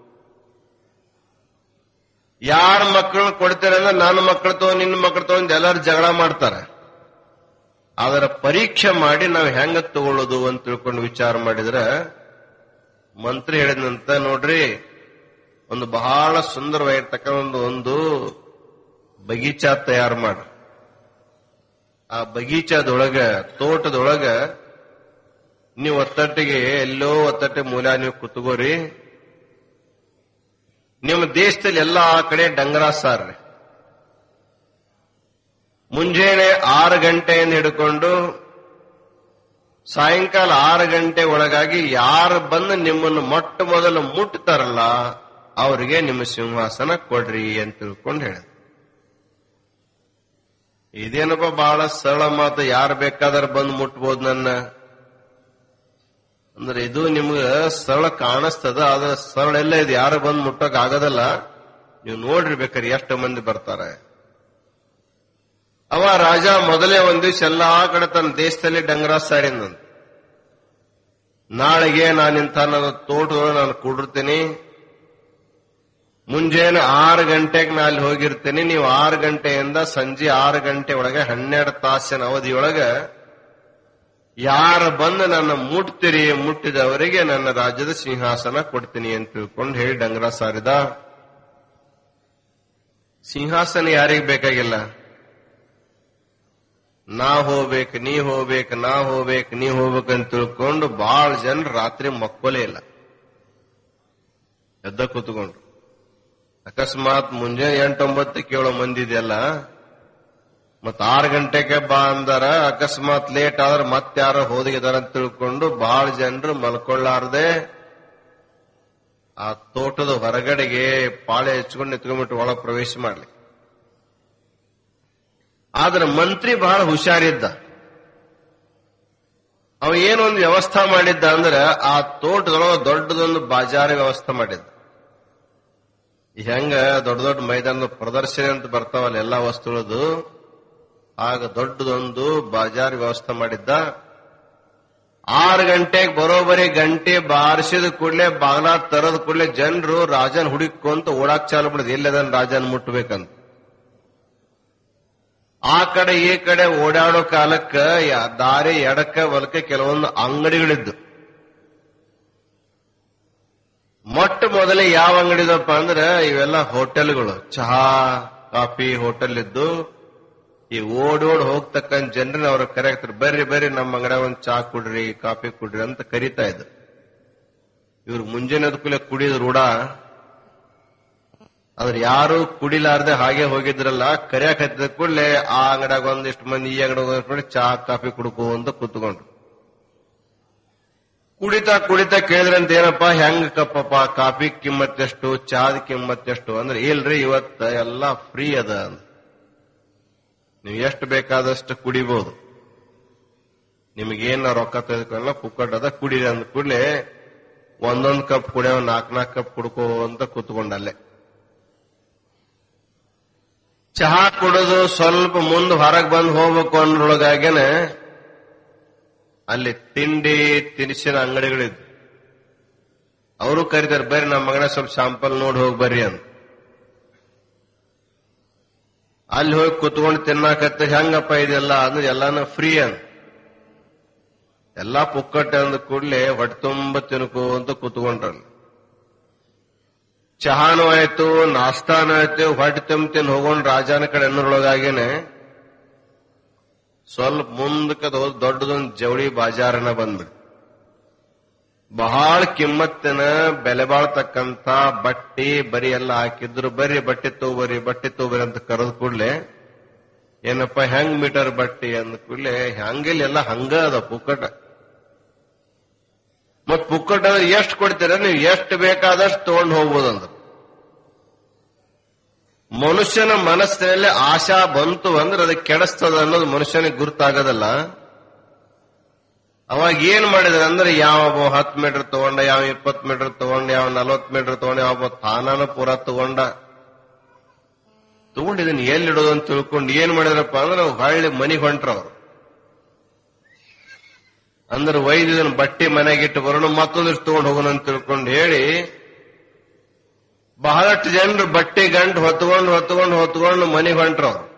ಯಾರ ಮಕ್ಕಳನ್ನ ಕೊಡ್ತೇನೆ ಅಂದ್ರೆ ನನ್ನ ಮಕ್ಕಳು ತಗೋ ನಿನ್ನ ಮಕ್ಕಳು ತಗೊಂಡು ಎಲ್ಲರೂ ಜಗಳ ಮಾಡ್ತಾರೆ ಅದರ ಪರೀಕ್ಷೆ ಮಾಡಿ ನಾವು ಹೆಂಗ ತಗೊಳ್ಳೋದು ಅಂತ ತಿಳ್ಕೊಂಡು ವಿಚಾರ ಮಾಡಿದ್ರೆ ಮಂತ್ರಿ ಹೇಳಿದಂತ ನೋಡ್ರಿ ಒಂದು ಬಹಳ ಸುಂದರವಾಗಿರ್ತಕ್ಕ ಒಂದು ಒಂದು ಬಗೀಚಾ ತಯಾರು ಮಾಡಿ ಆ ಬಗೀಚಾದೊಳಗ ತೋಟದೊಳಗ ನೀವು ಒತ್ತಟ್ಟಿಗೆ ಎಲ್ಲೋ ಒತ್ತಟ್ಟೆ ಮೂಲ ನೀವು ಕುತ್ಕೋರಿ ನಿಮ್ಮ ದೇಶದಲ್ಲಿ ಎಲ್ಲಾ ಕಡೆ ಡಂಗರ ಸಾರ್ರಿ ಮುಂಜಾನೆ ಆರು ಗಂಟೆಯಿಂದ ಹಿಡ್ಕೊಂಡು ಸಾಯಂಕಾಲ ಆರು ಗಂಟೆ ಒಳಗಾಗಿ ಯಾರು ಬಂದು ನಿಮ್ಮನ್ನು ಮೊಟ್ಟ ಮೊದಲು ಮುಟ್ತಾರಲ್ಲ ಅವರಿಗೆ ನಿಮ್ಮ ಸಿಂಹಾಸನ ಕೊಡ್ರಿ ಅಂತ ತಿಳ್ಕೊಂಡು ಹೇಳಿದ ಇದೇನಪ್ಪ ಬಹಳ ಸರಳ ಮಾತು ಯಾರು ಬೇಕಾದ್ರೆ ಬಂದು ಮುಟ್ಬೋದು ನನ್ನ ಅಂದ್ರೆ ಇದು ನಿಮ್ಗ ಸರಳ ಕಾಣಿಸ್ತದ ಆದ್ರೆ ಸರಳ ಎಲ್ಲ ಇದು ಯಾರು ಬಂದು ಮುಟ್ಟಕ್ ಆಗೋದಲ್ಲ ನೀವು ನೋಡ್ರಿ ಬೇಕಾದ್ರೆ ಎಷ್ಟು ಮಂದಿ ಬರ್ತಾರೆ ಅವ ರಾಜ ಮೊದಲೇ ಒಂದ್ ದಿವ್ಸ ಎಲ್ಲಾ ಕಡೆ ತನ್ನ ದೇಶದಲ್ಲಿ ಡಂಗರ ಸಾಡಿನಂತ ನಾಳೆಗೆ ನಾನಿಂತ ನನ್ನ ತೋಟದೊಳಗೆ ನಾನು ಕೂಡಿರ್ತೀನಿ ಮುಂಜಾನೆ ಆರು ಗಂಟೆಗೆ ನಾ ಅಲ್ಲಿ ಹೋಗಿರ್ತೀನಿ ನೀವು ಆರು ಗಂಟೆಯಿಂದ ಸಂಜೆ ಆರು ಗಂಟೆ ಒಳಗೆ ಹನ್ನೆರಡು ತಾಸಿನ ಅವಧಿಯೊಳಗೆ ಯಾರು ಬಂದು ನನ್ನ ಮುಟ್ತೀರಿ ಮುಟ್ಟಿದವರಿಗೆ ನನ್ನ ರಾಜ್ಯದ ಸಿಂಹಾಸನ ಕೊಡ್ತೀನಿ ಅಂತ ತಿಳ್ಕೊಂಡು ಹೇಳಿ ಡಂಗರ ಸಾರಿದ ಸಿಂಹಾಸನ ಯಾರಿಗೆ ಬೇಕಾಗಿಲ್ಲ ನಾ ಹೋಗ್ಬೇಕು ನೀ ಹೋಗ್ಬೇಕು ನಾ ಹೋಗ್ಬೇಕು ನೀ ಹೋಗ್ಬೇಕಂತ ತಿಳ್ಕೊಂಡು ಬಹಳ ಜನ ರಾತ್ರಿ ಮಕ್ಕೋಲೇ ಇಲ್ಲ ಎದ್ದ ಕೂತ್ಕೊಂಡ್ರು ಅಕಸ್ಮಾತ್ ಮುಂಜಾನೆ ಎಂಟೊಂಬತ್ತು ಕೇಳೋ ಮಂದಿ ಇದೆಯಲ್ಲ ಮತ್ ಆರು ಗಂಟೆಗೆ ಬಾ ಅಂದಾರ ಅಕಸ್ಮಾತ್ ಲೇಟ್ ಆದ್ರೆ ಮತ್ತಾರ ಹೋದಿಗಿದಾರ ಅಂತ ತಿಳ್ಕೊಂಡು ಬಹಳ ಜನರು ಮಲ್ಕೊಳ್ಳಾರ್ದೆ ಆ ತೋಟದ ಹೊರಗಡೆಗೆ ಪಾಳೆ ಹಚ್ಕೊಂಡು ನಿಂತ್ಕೊಂಡ್ಬಿಟ್ಟು ಒಳಗೆ ಪ್ರವೇಶ ಮಾಡ್ಲಿ ಆದ್ರೆ ಮಂತ್ರಿ ಬಹಳ ಹುಷಾರಿದ್ದ ಅವ ಏನೊಂದು ವ್ಯವಸ್ಥೆ ಮಾಡಿದ್ದ ಅಂದ್ರೆ ಆ ತೋಟದೊಳಗೆ ದೊಡ್ಡದೊಂದು ಬಾಜಾರ ವ್ಯವಸ್ಥೆ ಮಾಡಿದ್ದ ಹೆಂಗ ದೊಡ್ಡ ದೊಡ್ಡ ಮೈದಾನದ ಪ್ರದರ್ಶನ ಅಂತ ಬರ್ತಾವಲ್ಲ ಎಲ್ಲಾ ವಸ್ತುಗಳದು ಆಗ ದೊಡ್ಡದೊಂದು ಬಾಜಾರ್ ವ್ಯವಸ್ಥೆ ಮಾಡಿದ್ದ ಆರು ಗಂಟೆಗೆ ಬರೋಬರಿ ಗಂಟೆ ಬಾರಿಸಿದ ಕೂಡಲೇ ಬಾಗ್ಲ ತರದ ಕೂಡಲೇ ಜನರು ರಾಜನ್ ಹುಡುಕೊಂತ ಓಡಾಕ್ ಚಾಲು ಬಿಡದ್ ಎಲ್ಲದನ್ ರಾಜನ್ ಮುಟ್ಬೇಕಂತ ಆ ಕಡೆ ಈ ಕಡೆ ಓಡಾಡೋ ಕಾಲಕ್ಕ ಯಾ- ದಾರಿ ಎಡಕ್ಕ ಬಲಕ ಕೆಲವೊಂದು ಅಂಗಡಿಗಳಿದ್ದು ಮೊಟ್ಟ ಮೊದಲೇ ಯಾವ ಅಂಗಡಿದಪ್ಪ ಅಂದ್ರೆ ಇವೆಲ್ಲ ಹೋಟೆಲ್ಗಳು ಚಹಾ ಕಾಫಿ ಹೋಟೆಲ್ ಇದ್ದು ಈ ಓಡೋಡ್ ಹೋಗ್ತಕ್ಕಂತ ಜನರನ್ನ ಅವ್ರ ಕರೆಯಕ್ತಾರೆ ಬರ್ರಿ ಬರ್ರಿ ನಮ್ಮ ಅಂಗಡ ಒಂದ್ ಚಹಾ ಕುಡ್ರಿ ಕಾಫಿ ಕುಡ್ರಿ ಅಂತ ಕರೀತಾ ಇದ್ರು ಇವ್ರು ಮುಂಜಾನೆ ಕೂಡಲೇ ಕುಡಿದ ರೂಢ ಆದ್ರೆ ಯಾರು ಕುಡಿಲಾರ್ದೆ ಹಾಗೆ ಹೋಗಿದ್ರಲ್ಲ ಕರಿಯಾಕ್ ಹತ್ತಿದ ಕೂಡಲೇ ಆ ಅಂಗಡಾಗ ಒಂದಿಷ್ಟು ಮಂದಿ ಈ ಅಂಗಡ ಒಂದಿಷ್ಟು ಮಂದಿ ಚಹಾ ಕಾಫಿ ಕುಡ್ಕೋ ಅಂತ ಕೂತ್ಕೊಂಡ್ರು ಕುಡಿತಾ ಕುಡಿತಾ ಕೇಳಿದ್ರಂತ ಏನಪ್ಪ ಹೆಂಗ್ ಕಪ್ಪಪ್ಪ ಕಾಫಿ ಕಿಮ್ಮತ್ತೆಷ್ಟು ಚಹಾದ ಕಿಮ್ಮತ್ತೆಷ್ಟು ಅಂದ್ರೆ ಇಲ್ರಿ ಇವತ್ತ ಎಲ್ಲ ಫ್ರೀ ಅದ ಅಂದ. ನೀವು ಎಷ್ಟು ಬೇಕಾದಷ್ಟು ಕುಡಿಬಹುದು ನಿಮಗೇನ ರೊಕ್ಕ ತೆಗೆದುಕೊಳ್ಳ ಪುಕ್ಕಟ್ ಅದ ಕುಡಿ ಅಂದ ಕೂಡಲೇ ಒಂದೊಂದ್ ಕಪ್ ಕುಡಿಯೋ ನಾಲ್ಕ್ ನಾಲ್ಕು ಕಪ್ ಕುಡ್ಕೋ ಅಂತ ಕೂತ್ಕೊಂಡಲ್ಲೇ ಚಹಾ ಕುಡಿದು ಸ್ವಲ್ಪ ಮುಂದೆ ಹೊರಗೆ ಬಂದು ಹೋಗ್ಬೇಕು ಅನ್ನೋಳಗಾಗೇನೆ ಅಲ್ಲಿ ತಿಂಡಿ ತಿನಿಸಿನ ಅಂಗಡಿಗಳಿದ್ವು ಅವರು ಕರೀತಾರೆ ಬರ್ರಿ ನಮ್ಮ ಮಗನ ಸ್ವಲ್ಪ ಶಾಂಪಲ್ ನೋಡಿ ಹೋಗಿ ಬರ್ರಿ ಅಂತ ಅಲ್ಲಿ ಹೋಗಿ ಕುತ್ಕೊಂಡು ತಿನ್ನಾಕತ್ತ ಹೆಂಗಪ್ಪ ಇದೆಲ್ಲ ಅಂದ್ರೆ ಎಲ್ಲಾನು ಫ್ರೀ ಅಂತ ಎಲ್ಲಾ ಪುಕ್ಕಟ್ಟೆ ಅಂದ ಕೂಡಲೇ ಹೊಟ್ಟೆ ತುಂಬ ತಿನ್ಕೋ ಅಂತ ಕುತ್ಕೊಂಡ್ರಲ್ಲ ಚಹಾನು ಆಯ್ತು ನಾಷ್ಟಾನು ಆಯ್ತು ಹೊಟ್ಟೆ ತುಂಬ ತಿನ್ ಹೋಗೊಂಡ್ ರಾಜನ ಕಡೆ ಅನ್ನೋರೊಳಗಾಗೇನೆ ಸ್ವಲ್ಪ ಮುಂದಕ್ಕೆ ಹೋದ್ ದೊಡ್ಡದೊಂದು ಜವಳಿ ಬಾಜಾರನ ಬಂದ್ಬಿಡ್ತು ಬಹಳ ಕಿಮ್ಮತ್ತಿನ ಬೆಲೆ ಬಾಳ್ತಕ್ಕಂತ ಬಟ್ಟಿ ಬರಿ ಎಲ್ಲ ಹಾಕಿದ್ರು ಬರ್ರಿ ಬಟ್ಟೆ ತಗೋಬರಿ ಬಟ್ಟೆ ತಗೋಬರಿ ಅಂತ ಕರೆದ ಕೂಡ್ಲೆ ಏನಪ್ಪ ಹೆಂಗ್ ಮೀಟರ್ ಬಟ್ಟಿ ಅಂದ ಕೂಡ್ಲೆ ಹಂಗಿಲ್ಲ ಎಲ್ಲ ಹಂಗ ಅದ ಪುಕ್ಕಟ ಮತ್ ಪುಕ್ಕಟ ಅಂದ್ರೆ ಎಷ್ಟು ಕೊಡ್ತೀರ ನೀವು ಎಷ್ಟು ಬೇಕಾದಷ್ಟು ತಗೊಂಡು ಹೋಗ್ಬೋದಂದ್ರು ಮನುಷ್ಯನ ಮನಸ್ಸಿನಲ್ಲಿ ಆಶಾ ಬಂತು ಅಂದ್ರೆ ಅದಕ್ಕೆ ಕೆಡಿಸ್ತದ ಅನ್ನೋದು ಮನುಷ್ಯನಿಗೆ ಗುರ್ತಾಗದಲ್ಲ ಅವಾಗ ಏನ್ ಮಾಡಿದ್ರೆ ಅಂದ್ರೆ ಯಾವ ಹತ್ತು ಮೀಟರ್ ತಗೊಂಡ ಯಾವ ಇಪ್ಪತ್ ಮೀಟರ್ ತಗೊಂಡ ಯಾವ ನಲ್ವತ್ ಮೀಟರ್ ತಗೊಂಡ ಯಾವ ತಾನಾನ ಪೂರ ತಗೊಂಡ ತಗೊಂಡು ಇದನ್ನ ಎಲ್ಲಿಡೋದು ಅಂತ ತಿಳ್ಕೊಂಡು ಏನ್ ಮಾಡಿದ್ರಪ್ಪ ಅಂದ್ರೆ ಹೊಳ್ಳಿ ಮನಿಗೆ ಹೊಂಟ್ರ ಅವ್ರು ಅಂದ್ರೆ ಒಯ್ದು ಇದನ್ನ ಬಟ್ಟೆ ಮನೆಗಿಟ್ಟು ಬರೋಣ ಮತ್ತೊಂದಿಷ್ಟು ತಗೊಂಡು ಹೋಗೋಣ ಅಂತ ತಿಳ್ಕೊಂಡು ಹೇಳಿ ಬಹಳಷ್ಟು ಜನರು ಬಟ್ಟೆ ಗಂಟು ಹೊತ್ಕೊಂಡು ಹೊತ್ಕೊಂಡು ಹೊತ್ಕೊಂಡು ಮನೆಗೆ ಹೊಂಟ್ರು ಅವ್ರು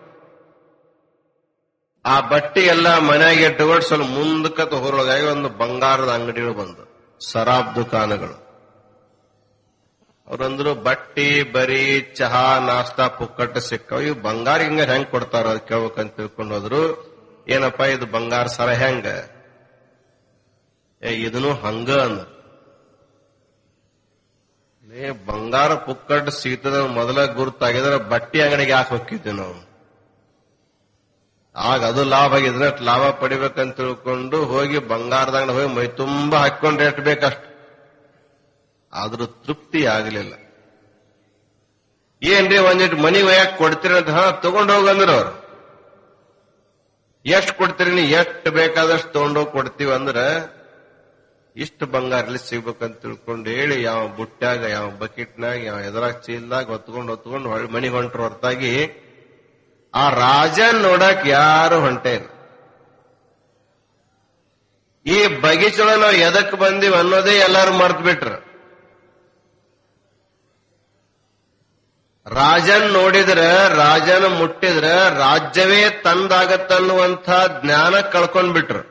ಆ ಬಟ್ಟೆ ಎಲ್ಲ ಮನೆಗೆ ಇಟ್ಟುಕೊಂಡು ಸ್ವಲ್ಪ ಮುಂದಕ್ಕೆ ತಗೊಳೋದಾಗಿ ಒಂದು ಬಂಗಾರದ ಅಂಗಡಿಗಳು ಬಂದು ಸರಾಬ್ ದುಕಾನಗಳು ಅವ್ರಂದ್ರು ಬಟ್ಟಿ ಬರಿ ಚಹಾ ನಾಷ್ಟಾ ಪುಕ್ಕಟ್ಟು ಸಿಕ್ಕವು ಇವು ಬಂಗಾರ ಹಿಂಗ ಹೆಂಗ್ ಕೊಡ್ತಾರ ಅದ್ ಕೇಳ್ಬೇಕಂತ ತಿಳ್ಕೊಂಡು ಹೋದ್ರು ಏನಪ್ಪಾ ಇದು ಬಂಗಾರ ಸರ ಹೆಂಗ ಏ ಇದನ್ನು ಹಂಗ ಅಂದ ಏ ಬಂಗಾರ ಪುಕ್ಕಟ್ಟು ಸಿಗ್ತದ ಮೊದಲ ಗುರುತಾಗಿದ್ರೆ ಬಟ್ಟಿ ಅಂಗಡಿಗೆ ಯಾಕೆ ಹೋಗಿದ್ವಿ ನಾವು ಆಗ ಅದು ಲಾಭ ಆಗಿದ್ರೆ ಅಷ್ಟ್ ಲಾಭ ಪಡಿಬೇಕಂತ ತಿಳ್ಕೊಂಡು ಹೋಗಿ ಬಂಗಾರದಾಗ ಹೋಗಿ ಮೈ ತುಂಬಾ ಹಾಕೊಂಡ್ರೆ ಎಷ್ಟು ಬೇಕಷ್ಟು ಆದ್ರೂ ತೃಪ್ತಿ ಆಗಲಿಲ್ಲ ಏನ್ರಿ ಒಂದಿಟ್ಟು ಮನಿ ಒಯ್ಯಾಕ್ ಕೊಡ್ತೀರಿ ಅಂತ ಹಾ ತಗೊಂಡ್ ಹೋಗಂದ್ರ ಅವ್ರು ಎಷ್ಟ್ ಕೊಡ್ತೀರಿ ನೀ ಎಷ್ಟು ಬೇಕಾದಷ್ಟು ತಗೊಂಡೋಗಿ ಕೊಡ್ತೀವಿ ಅಂದ್ರ ಇಷ್ಟು ಬಂಗಾರಲ್ಲಿ ಸಿಗ್ಬೇಕಂತ ತಿಳ್ಕೊಂಡು ಹೇಳಿ ಯಾವ ಬುಟ್ಟ್ಯಾಗ ಯಾವ ಬಕೆಟ್ನಾಗ ಯಾವ ಎದುರಾಗ ಚೀಲ್ದಾಗ ಹೊತ್ಕೊಂಡು ಹೊತ್ಕೊಂಡು ಹೊಳ್ಳಿ ಮನಿಗೆ ಹೊಂಟ್ರ ಹೊರತಾಗಿ ಆ ರಾಜನ್ ನೋಡಕ್ ಯಾರು ಹೊಂಟೇ ಇಲ್ಲ ಈ ಬಗೀಚೊಳಗೆ ನಾವು ಎದಕ್ ಬಂದಿವಿ ಅನ್ನೋದೇ ಎಲ್ಲಾರು ಮರ್ತ್ ಬಿಟ್ರ ರಾಜನ್ ನೋಡಿದ್ರ ರಾಜನ ಮುಟ್ಟಿದ್ರ ರಾಜ್ಯವೇ ತಂದಾಗತ್ತನ್ನುವಂಥ ಜ್ಞಾನ ಕಳ್ಕೊಂಡ್ ಬಿಟ್ರು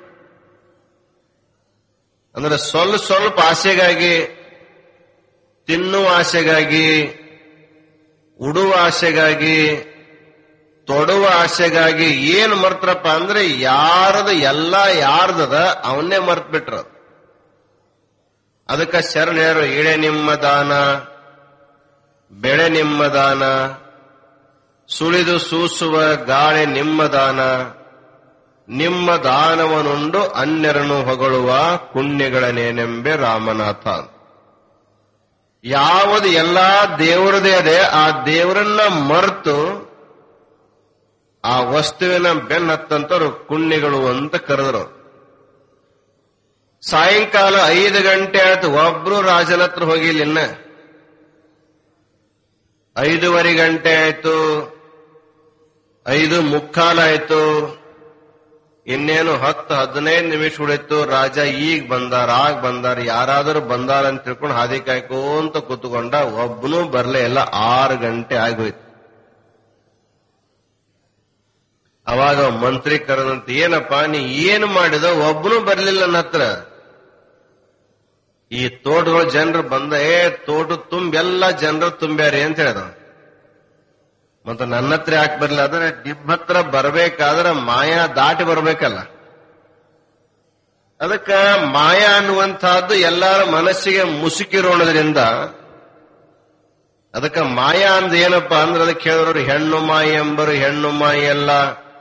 ಅಂದ್ರೆ ಸ್ವಲ್ಪ ಸ್ವಲ್ಪ ಆಸೆಗಾಗಿ ತಿನ್ನುವ ಆಸೆಗಾಗಿ ಉಡುವ ಆಸೆಗಾಗಿ ತೊಡುವ ಆಸೆಗಾಗಿ ಏನ್ ಮರ್ತ್ರಪ್ಪ ಅಂದ್ರೆ ಯಾರದ ಎಲ್ಲ ಯಾರ್ದದ ಅವನ್ನೇ ಮರ್ತ್ ಬಿಟ್ರು ಅದಕ್ಕ ಶರಣರು ಇಳೆ ನಿಮ್ಮ ದಾನ ಬೆಳೆ ನಿಮ್ಮ ದಾನ ಸುಳಿದು ಸೂಸುವ ಗಾಳಿ ನಿಮ್ಮ ದಾನ ನಿಮ್ಮ ದಾನವನುಂಡು ಅನ್ಯರನ್ನು ಹೊಗಳುವ ಪುಣ್ಯಗಳನ್ನೇನೆಂಬೆ ರಾಮನಾಥ ಯಾವುದು ಎಲ್ಲಾ ದೇವರದೇ ಅದೇ ಆ ದೇವರನ್ನ ಮರೆತು ಆ ವಸ್ತುವಿನ ಬೆನ್ನತ್ತಂತವ್ರು ಕುಣ್ಣಿಗಳು ಅಂತ ಕರೆದ್ರು ಸಾಯಂಕಾಲ ಐದು ಗಂಟೆ ಆಯ್ತು ಒಬ್ರು ರಾಜನ ಹತ್ರ ಹೋಗಿಲ್ಲ ಇನ್ನ ಐದೂವರೆ ಗಂಟೆ ಆಯ್ತು ಐದು ಮುಕ್ಕಾಲಾಯ್ತು ಇನ್ನೇನು ಹತ್ತು ಹದಿನೈದು ನಿಮಿಷ ಉಳಿತು ರಾಜ ಈಗ ಬಂದಾರ ಆಗ ಬಂದಾರ ಯಾರಾದರೂ ಬಂದಾರ ಅಂತ ತಿಳ್ಕೊಂಡು ಹಾದಿ ಕಾಯ್ಕೋಂತ ಕೂತ್ಕೊಂಡ ಒಬ್ಬನೂ ಬರ್ಲೇ ಇಲ್ಲ ಆರು ಗಂಟೆ ಆಗೋಯ್ತು ಅವಾಗ ಮಂತ್ರಿ ಕರೆದಂತ ಏನಪ್ಪ ನೀ ಏನು ಮಾಡಿದ ಒಬ್ಬನೂ ಬರ್ಲಿಲ್ಲ ನನ್ನ ಹತ್ರ ಈ ತೋಟಗಳು ಜನರು ಬಂದ ಏ ತೋಟ ತುಂಬ ಎಲ್ಲ ಜನರು ತುಂಬ್ಯಾರಿ ಅಂತ ಹೇಳ್ದ ಮತ್ತೆ ನನ್ನ ಹತ್ರ ಯಾಕೆ ಬರ್ಲಿಲ್ಲ ಅಂದ್ರೆ ನಿಮ್ಮ ಹತ್ರ ಬರ್ಬೇಕಾದ್ರೆ ಮಾಯಾ ದಾಟಿ ಬರ್ಬೇಕಲ್ಲ ಅದಕ್ಕ ಮಾಯಾ ಅನ್ನುವಂತಹದ್ದು ಎಲ್ಲರ ಮನಸ್ಸಿಗೆ ಮುಸುಕಿರೋಣದ್ರಿಂದ ಅದಕ್ಕ ಮಾಯಾ ಅಂದ್ ಏನಪ್ಪಾ ಅಂದ್ರೆ ಅದಕ್ಕೆ ಹೇಳಿದ್ರು ಹೆಣ್ಣು ಮಾಯಿ ಎಂಬರು ಹೆಣ್ಣು ಮಾಯಿ ಅಲ್ಲ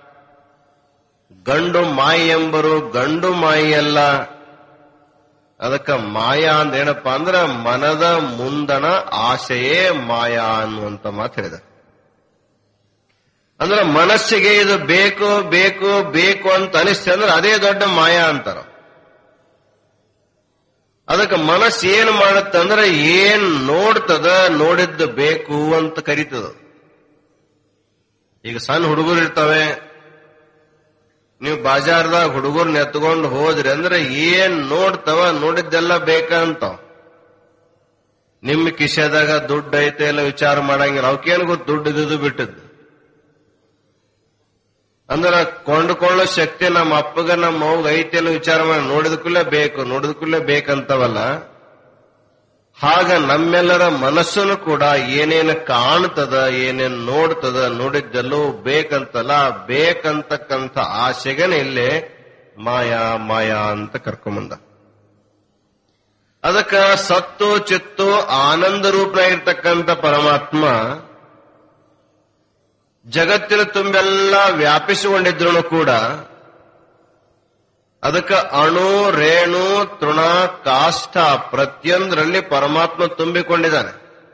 ಗಂಡು ಮಾಯಿ ಎಂಬರು ಗಂಡು ಮಾಯಿ ಅಲ್ಲ ಅದಕ್ಕ ಮಾಯಾ ಅಂದ್ ಏನಪ್ಪಾ ಅಂದ್ರೆ ಮನದ ಮುಂದಣ ಆಶೆಯೇ ಮಾಯಾ ಅನ್ನುವಂತ ಮಾತು ಹೇಳಿದ ಅಂದ್ರೆ ಮನಸ್ಸಿಗೆ ಇದು ಬೇಕು ಬೇಕು ಬೇಕು ಅಂತ ಅನಿಸ್ತದೆ ಅಂದ್ರೆ ಅದೇ ದೊಡ್ಡ ಮಾಯಾ ಅಂತಾರ ಅದಕ್ಕೆ ಮನಸ್ಸು ಏನ್ ಮಾಡುತ್ತೆ ಅಂದ್ರೆ ಏನ್ ನೋಡ್ತದ ನೋಡಿದ್ದು ಬೇಕು ಅಂತ ಕರಿತದ ಈಗ ಸಣ್ಣ ಹುಡುಗರು ಇರ್ತವೆ ನೀವು ಬಾಜಾರ್ದಾಗ ಹುಡುಗರ್ನ ಎತ್ಕೊಂಡು ಹೋದ್ರಿ ಅಂದ್ರೆ ಏನ್ ನೋಡ್ತವ ನೋಡಿದ್ದೆಲ್ಲ ಬೇಕಂತಾವ ನಿಮ್ಮ ಕಿಶೆದಾಗ ದುಡ್ಡು ಐತೆ ಎಲ್ಲ ವಿಚಾರ ಮಾಡಂಗಿಲ್ಲ ಅವಕ್ಕೇನು ಗೊತ್ತು ದುಡ್ಡು ಇದ್ದು ಬಿಟ್ಟದ್ದು ಅಂದ್ರ ಕೊಂಡುಕೊಳ್ಳೋ ಶಕ್ತಿ ನಮ್ಮ ಅಪ್ಪಗ ನಮ್ಮ ಅವ್ಗ ಐತೆ ಅನ್ನೋ ವಿಚಾರ ಮಾಡಿ ನೋಡಿದಕ್ಕೂಲೇ ಬೇಕು ನೋಡಿದಕ್ಕೂಲೇ ಬೇಕಂತವಲ್ಲ ಹಾಗ ನಮ್ಮೆಲ್ಲರ ಮನಸ್ಸನ್ನು ಕೂಡ ಏನೇನು ಕಾಣ್ತದ ಏನೇನ್ ನೋಡ್ತದ ನೋಡಿದ್ದೆಲ್ಲೂ ಬೇಕಂತಲ್ಲ ಬೇಕಂತಕ್ಕಂಥ ಆಸೆಗನೆ ಇಲ್ಲೇ ಮಾಯಾ ಮಾಯಾ ಅಂತ ಕರ್ಕೊಂಬಂದ ಅದಕ್ಕ ಸತ್ತು ಚಿತ್ತು ಆನಂದ ರೂಪನಾಗಿರ್ತಕ್ಕಂಥ ಪರಮಾತ್ಮ ಜಗತ್ತಿನ ತುಂಬೆಲ್ಲ ವ್ಯಾಪಿಸಿಕೊಂಡಿದ್ರು ಕೂಡ ಅದಕ್ಕೆ ಅಣು ರೇಣು ತೃಣ ಕಾಷ್ಠ ಪ್ರತಿಯೊಂದರಲ್ಲಿ ಪರಮಾತ್ಮ ತುಂಬಿಕೊಂಡಿದ್ದಾನೆ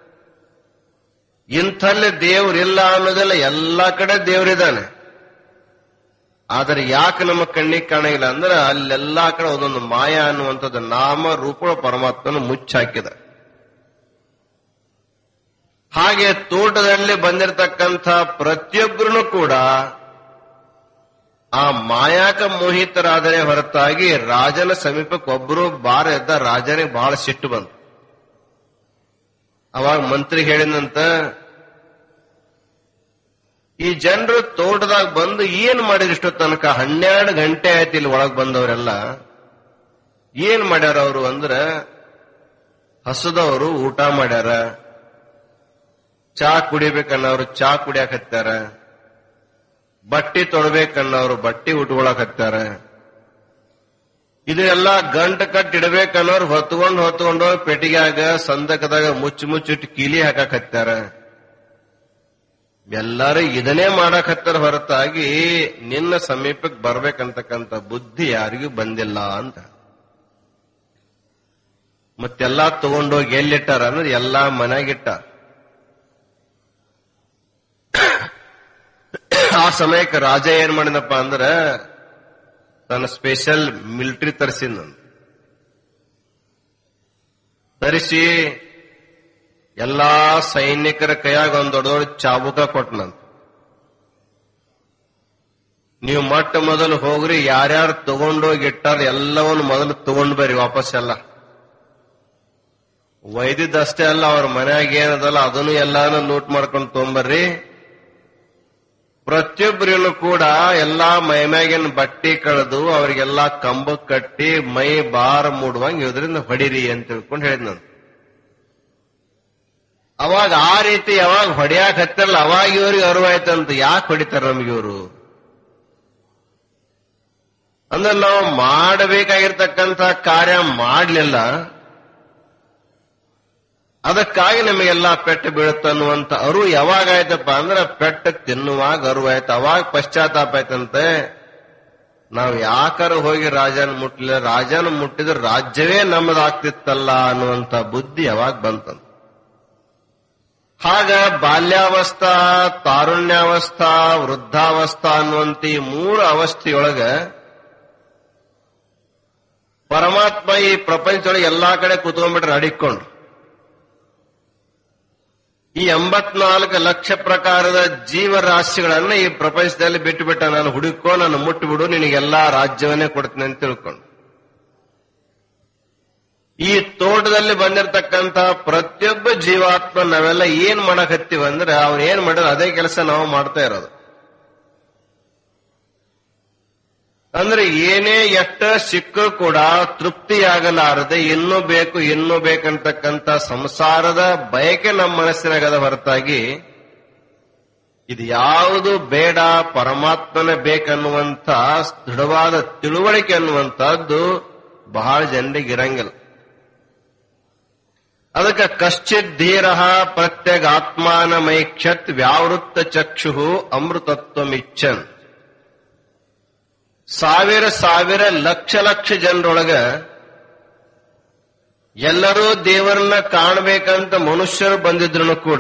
ಇಂಥಲ್ಲಿ ದೇವರಿಲ್ಲ ಅನ್ನೋದೆಲ್ಲ ಎಲ್ಲ ಕಡೆ ದೇವರಿದ್ದಾನೆ ಆದರೆ ಯಾಕೆ ನಮ್ಮ ಕಣ್ಣಿಗೆ ಕಾಣಂಗಿಲ್ಲ ಅಂದ್ರೆ ಅಲ್ಲೆಲ್ಲಾ ಕಡೆ ಒಂದೊಂದು ಮಾಯ ಅನ್ನುವಂಥದ್ದು ನಾಮ ರೂಪ ಪರಮಾತ್ಮನ ಮುಚ್ಚಾಕಿದ ಹಾಗೆ ತೋಟದಲ್ಲಿ ಬಂದಿರತಕ್ಕಂಥ ಪ್ರತಿಯೊಬ್ಬರೂ ಕೂಡ ಆ ಮಾಯಾಕ ಮೋಹಿತರಾದರೆ ಹೊರತಾಗಿ ರಾಜನ ಸಮೀಪಕ್ಕೆ ಒಬ್ಬರು ಬಾರ ಎದ್ದ ರಾಜನಿಗೆ ಬಹಳ ಸಿಟ್ಟು ಬಂತು ಅವಾಗ ಮಂತ್ರಿ ಹೇಳಿದಂತ ಈ ಜನರು ತೋಟದಾಗ ಬಂದು ಏನ್ ಮಾಡಿದ್ರು ಇಷ್ಟೋ ತನಕ ಹನ್ನೆರಡು ಗಂಟೆ ಆಯ್ತು ಇಲ್ಲಿ ಒಳಗ್ ಬಂದವರೆಲ್ಲ ಏನ್ ಮಾಡ್ಯಾರ ಅವರು ಅಂದ್ರ ಹಸದವರು ಊಟ ಮಾಡ್ಯಾರ ಚಾ ಕುಡಿಬೇಕನ್ನೋರು ಚಾ ಕುಡಿಯಾಕತ್ತಾರ ಬಟ್ಟಿ ತೊಡಬೇಕನ್ನೋರು ಬಟ್ಟಿ ಉಟ್ಕೊಳಕತ್ತಾರ ಇದೆಲ್ಲ ಗಂಟ ಕಟ್ ಇಡಬೇಕನ್ನೋರು ಹೊತ್ಕೊಂಡು ಹೊತ್ಕೊಂಡು ಪೆಟ್ಟಿಗ್ಯಾಗ ಸಂದಕದಾಗ ಮುಚ್ಚು ಮುಚ್ಚಿಟ್ಟು ಕೀಲಿ ಹಾಕಾಕತ್ತಾರ ಎಲ್ಲರೂ ಇದನ್ನೇ ಮಾಡಕತ್ತಾರ ಹೊರತಾಗಿ ನಿನ್ನ ಸಮೀಪಕ್ಕೆ ಬರ್ಬೇಕಂತಕ್ಕಂಥ ಬುದ್ಧಿ ಯಾರಿಗೂ ಬಂದಿಲ್ಲ ಅಂತ ಮತ್ತೆಲ್ಲಾ ತಗೊಂಡೋಗಿ ಎಲ್ಲಿಟ್ಟಾರ ಅಂದ್ರೆ ಎಲ್ಲಾ ಮನೆಯಾಗಿಟ್ಟಾರ ಆ ಸಮಯಕ್ಕೆ ರಾಜ ಏನ್ ಮಾಡಿದಪ್ಪ ಅಂದ್ರ ತನ್ನ ಸ್ಪೆಷಲ್ ಮಿಲಿಟರಿ ತರಿಸಿದ ತರಿಸಿ ಎಲ್ಲಾ ಸೈನಿಕರ ಕೈಯಾಗ ಒಂದ್ ದೊಡ್ಡ ದೊಡ್ಡ ಚಾಬುಕ ಕೊಟ್ಟನಂತ ನೀವು ಮೊಟ್ಟ ಮೊದಲು ಹೋಗ್ರಿ ಯಾರ್ಯಾರು ತಗೊಂಡೋಗಿ ಇಟ್ಟಾರ ಎಲ್ಲವನ್ನು ಮೊದಲು ತಗೊಂಡ್ ಬರ್ರಿ ವಾಪಸ್ ಎಲ್ಲ ವೈದಿದ್ದಷ್ಟೇ ಅಲ್ಲ ಅವ್ರ ಮನ್ಯಾಗ ಏನದಲ್ಲ ಅದನ್ನು ಎಲ್ಲಾನು ಲೂಟ್ ಮಾಡ್ಕೊಂಡು ತಗೊಂಬರ್ರಿ ಪ್ರತಿಯೊಬ್ಬರಿಗೂ ಕೂಡ ಎಲ್ಲಾ ಮೈಮ್ಯಾಗಿನ ಬಟ್ಟಿ ಕಳೆದು ಅವರಿಗೆಲ್ಲಾ ಕಂಬ ಕಟ್ಟಿ ಮೈ ಬಾರ ಮೂಡುವಂಗ ಇದರಿಂದ ಹೊಡಿರಿ ಅಂತ ತಿಳ್ಕೊಂಡು ಹೇಳಿದ್ ಅವಾಗ ಆ ರೀತಿ ಯಾವಾಗ ಹೊಡಿಯಾಕ ಹತ್ತಲ್ಲ ಅವಾಗ ಇವ್ರಿಗೆ ಅರಿವಾಯ್ತಂತ ಯಾಕೆ ಹೊಡಿತಾರ ನಮ್ಗೆ ಇವರು ಅಂದ್ರೆ ನಾವು ಮಾಡಬೇಕಾಗಿರ್ತಕ್ಕಂಥ ಕಾರ್ಯ ಮಾಡಲಿಲ್ಲ ಅದಕ್ಕಾಗಿ ನಮಗೆಲ್ಲ ಪೆಟ್ಟು ಬೀಳುತ್ತ ಅನ್ನುವಂತ ಅರು ಯಾವಾಗ ಆಯ್ತಪ್ಪ ಅಂದ್ರೆ ಪೆಟ್ಟು ತಿನ್ನುವಾಗ ಅರುವಾಯ್ತು ಅವಾಗ ಪಶ್ಚಾತ್ತಾಪ ಆಯ್ತಂತೆ ನಾವು ಯಾಕಾರ ಹೋಗಿ ರಾಜನ ಮುಟ್ಲಿಲ್ಲ ರಾಜನ ಮುಟ್ಟಿದ್ರೆ ರಾಜ್ಯವೇ ನಮ್ಮದಾಗ್ತಿತ್ತಲ್ಲ ಅನ್ನುವಂತ ಬುದ್ಧಿ ಯಾವಾಗ ಬಂತಂತ ಹಾಗ ಬಾಲ್ಯಾವಸ್ಥಾ ತಾರುಣ್ಯಾವಸ್ಥಾ ವೃದ್ಧಾವಸ್ಥಾ ಅನ್ನುವಂತ ಈ ಮೂರು ಅವಸ್ಥೆಯೊಳಗ ಪರಮಾತ್ಮ ಈ ಪ್ರಪಂಚದೊಳಗೆ ಎಲ್ಲಾ ಕಡೆ ಕುತ್ಕೊಂಡ್ಬಿಟ್ರೆ ಅಡಿಕೊಂಡು ಈ ಎಂಬತ್ನಾಲ್ಕು ಲಕ್ಷ ಪ್ರಕಾರದ ಜೀವರಾಶಿಗಳನ್ನ ಈ ಪ್ರಪಂಚದಲ್ಲಿ ಬಿಟ್ಟು ಬಿಟ್ಟ ನಾನು ಹುಡುಕೋ ನಾನು ಮುಟ್ಟುಬಿಡು ನಿನಗೆಲ್ಲಾ ರಾಜ್ಯವನ್ನೇ ಕೊಡ್ತೀನಿ ಅಂತ ತಿಳ್ಕೊಂಡು ಈ ತೋಟದಲ್ಲಿ ಬಂದಿರತಕ್ಕಂತ ಪ್ರತಿಯೊಬ್ಬ ಜೀವಾತ್ಮ ನಾವೆಲ್ಲ ಏನ್ ಮಾಡಕತ್ತೀವಿ ಅಂದ್ರೆ ಅವ್ರು ಏನ್ ಮಾಡಿದ್ರೆ ಅದೇ ಕೆಲಸ ನಾವು ಮಾಡ್ತಾ ಇರೋದು ಅಂದ್ರೆ ಏನೇ ಎಷ್ಟ ಸಿಕ್ಕರೂ ಕೂಡ ತೃಪ್ತಿಯಾಗಲಾರದೆ ಇನ್ನೂ ಬೇಕು ಇನ್ನೂ ಬೇಕಂತಕ್ಕಂಥ ಸಂಸಾರದ ಬಯಕೆ ನಮ್ಮ ಮನಸ್ಸಿನಾಗದ ಹೊರತಾಗಿ ಇದು ಯಾವುದು ಬೇಡ ಪರಮಾತ್ಮನ ಬೇಕನ್ನುವಂತ ದೃಢವಾದ ತಿಳುವಳಿಕೆ ಅನ್ನುವಂತಹದ್ದು ಬಹಳ ಜನರಿಗೆ ಇರಂಗಿಲ್ಲ ಅದಕ್ಕೆ ಕಶ್ಚಿತ್ ಧೀರ ಪ್ರತ್ಯಗಾತ್ಮಾನಮೈಕ್ಷತ್ ವ್ಯಾವೃತ್ತ ಚಕ್ಷು ಅಮೃತತ್ವಮಿಚ್ಛನ್ ಸಾವಿರ ಸಾವಿರ ಲಕ್ಷ ಲಕ್ಷ ಜನರೊಳಗ ಎಲ್ಲರೂ ದೇವರನ್ನ ಕಾಣಬೇಕಂತ ಮನುಷ್ಯರು ಬಂದಿದ್ರು ಕೂಡ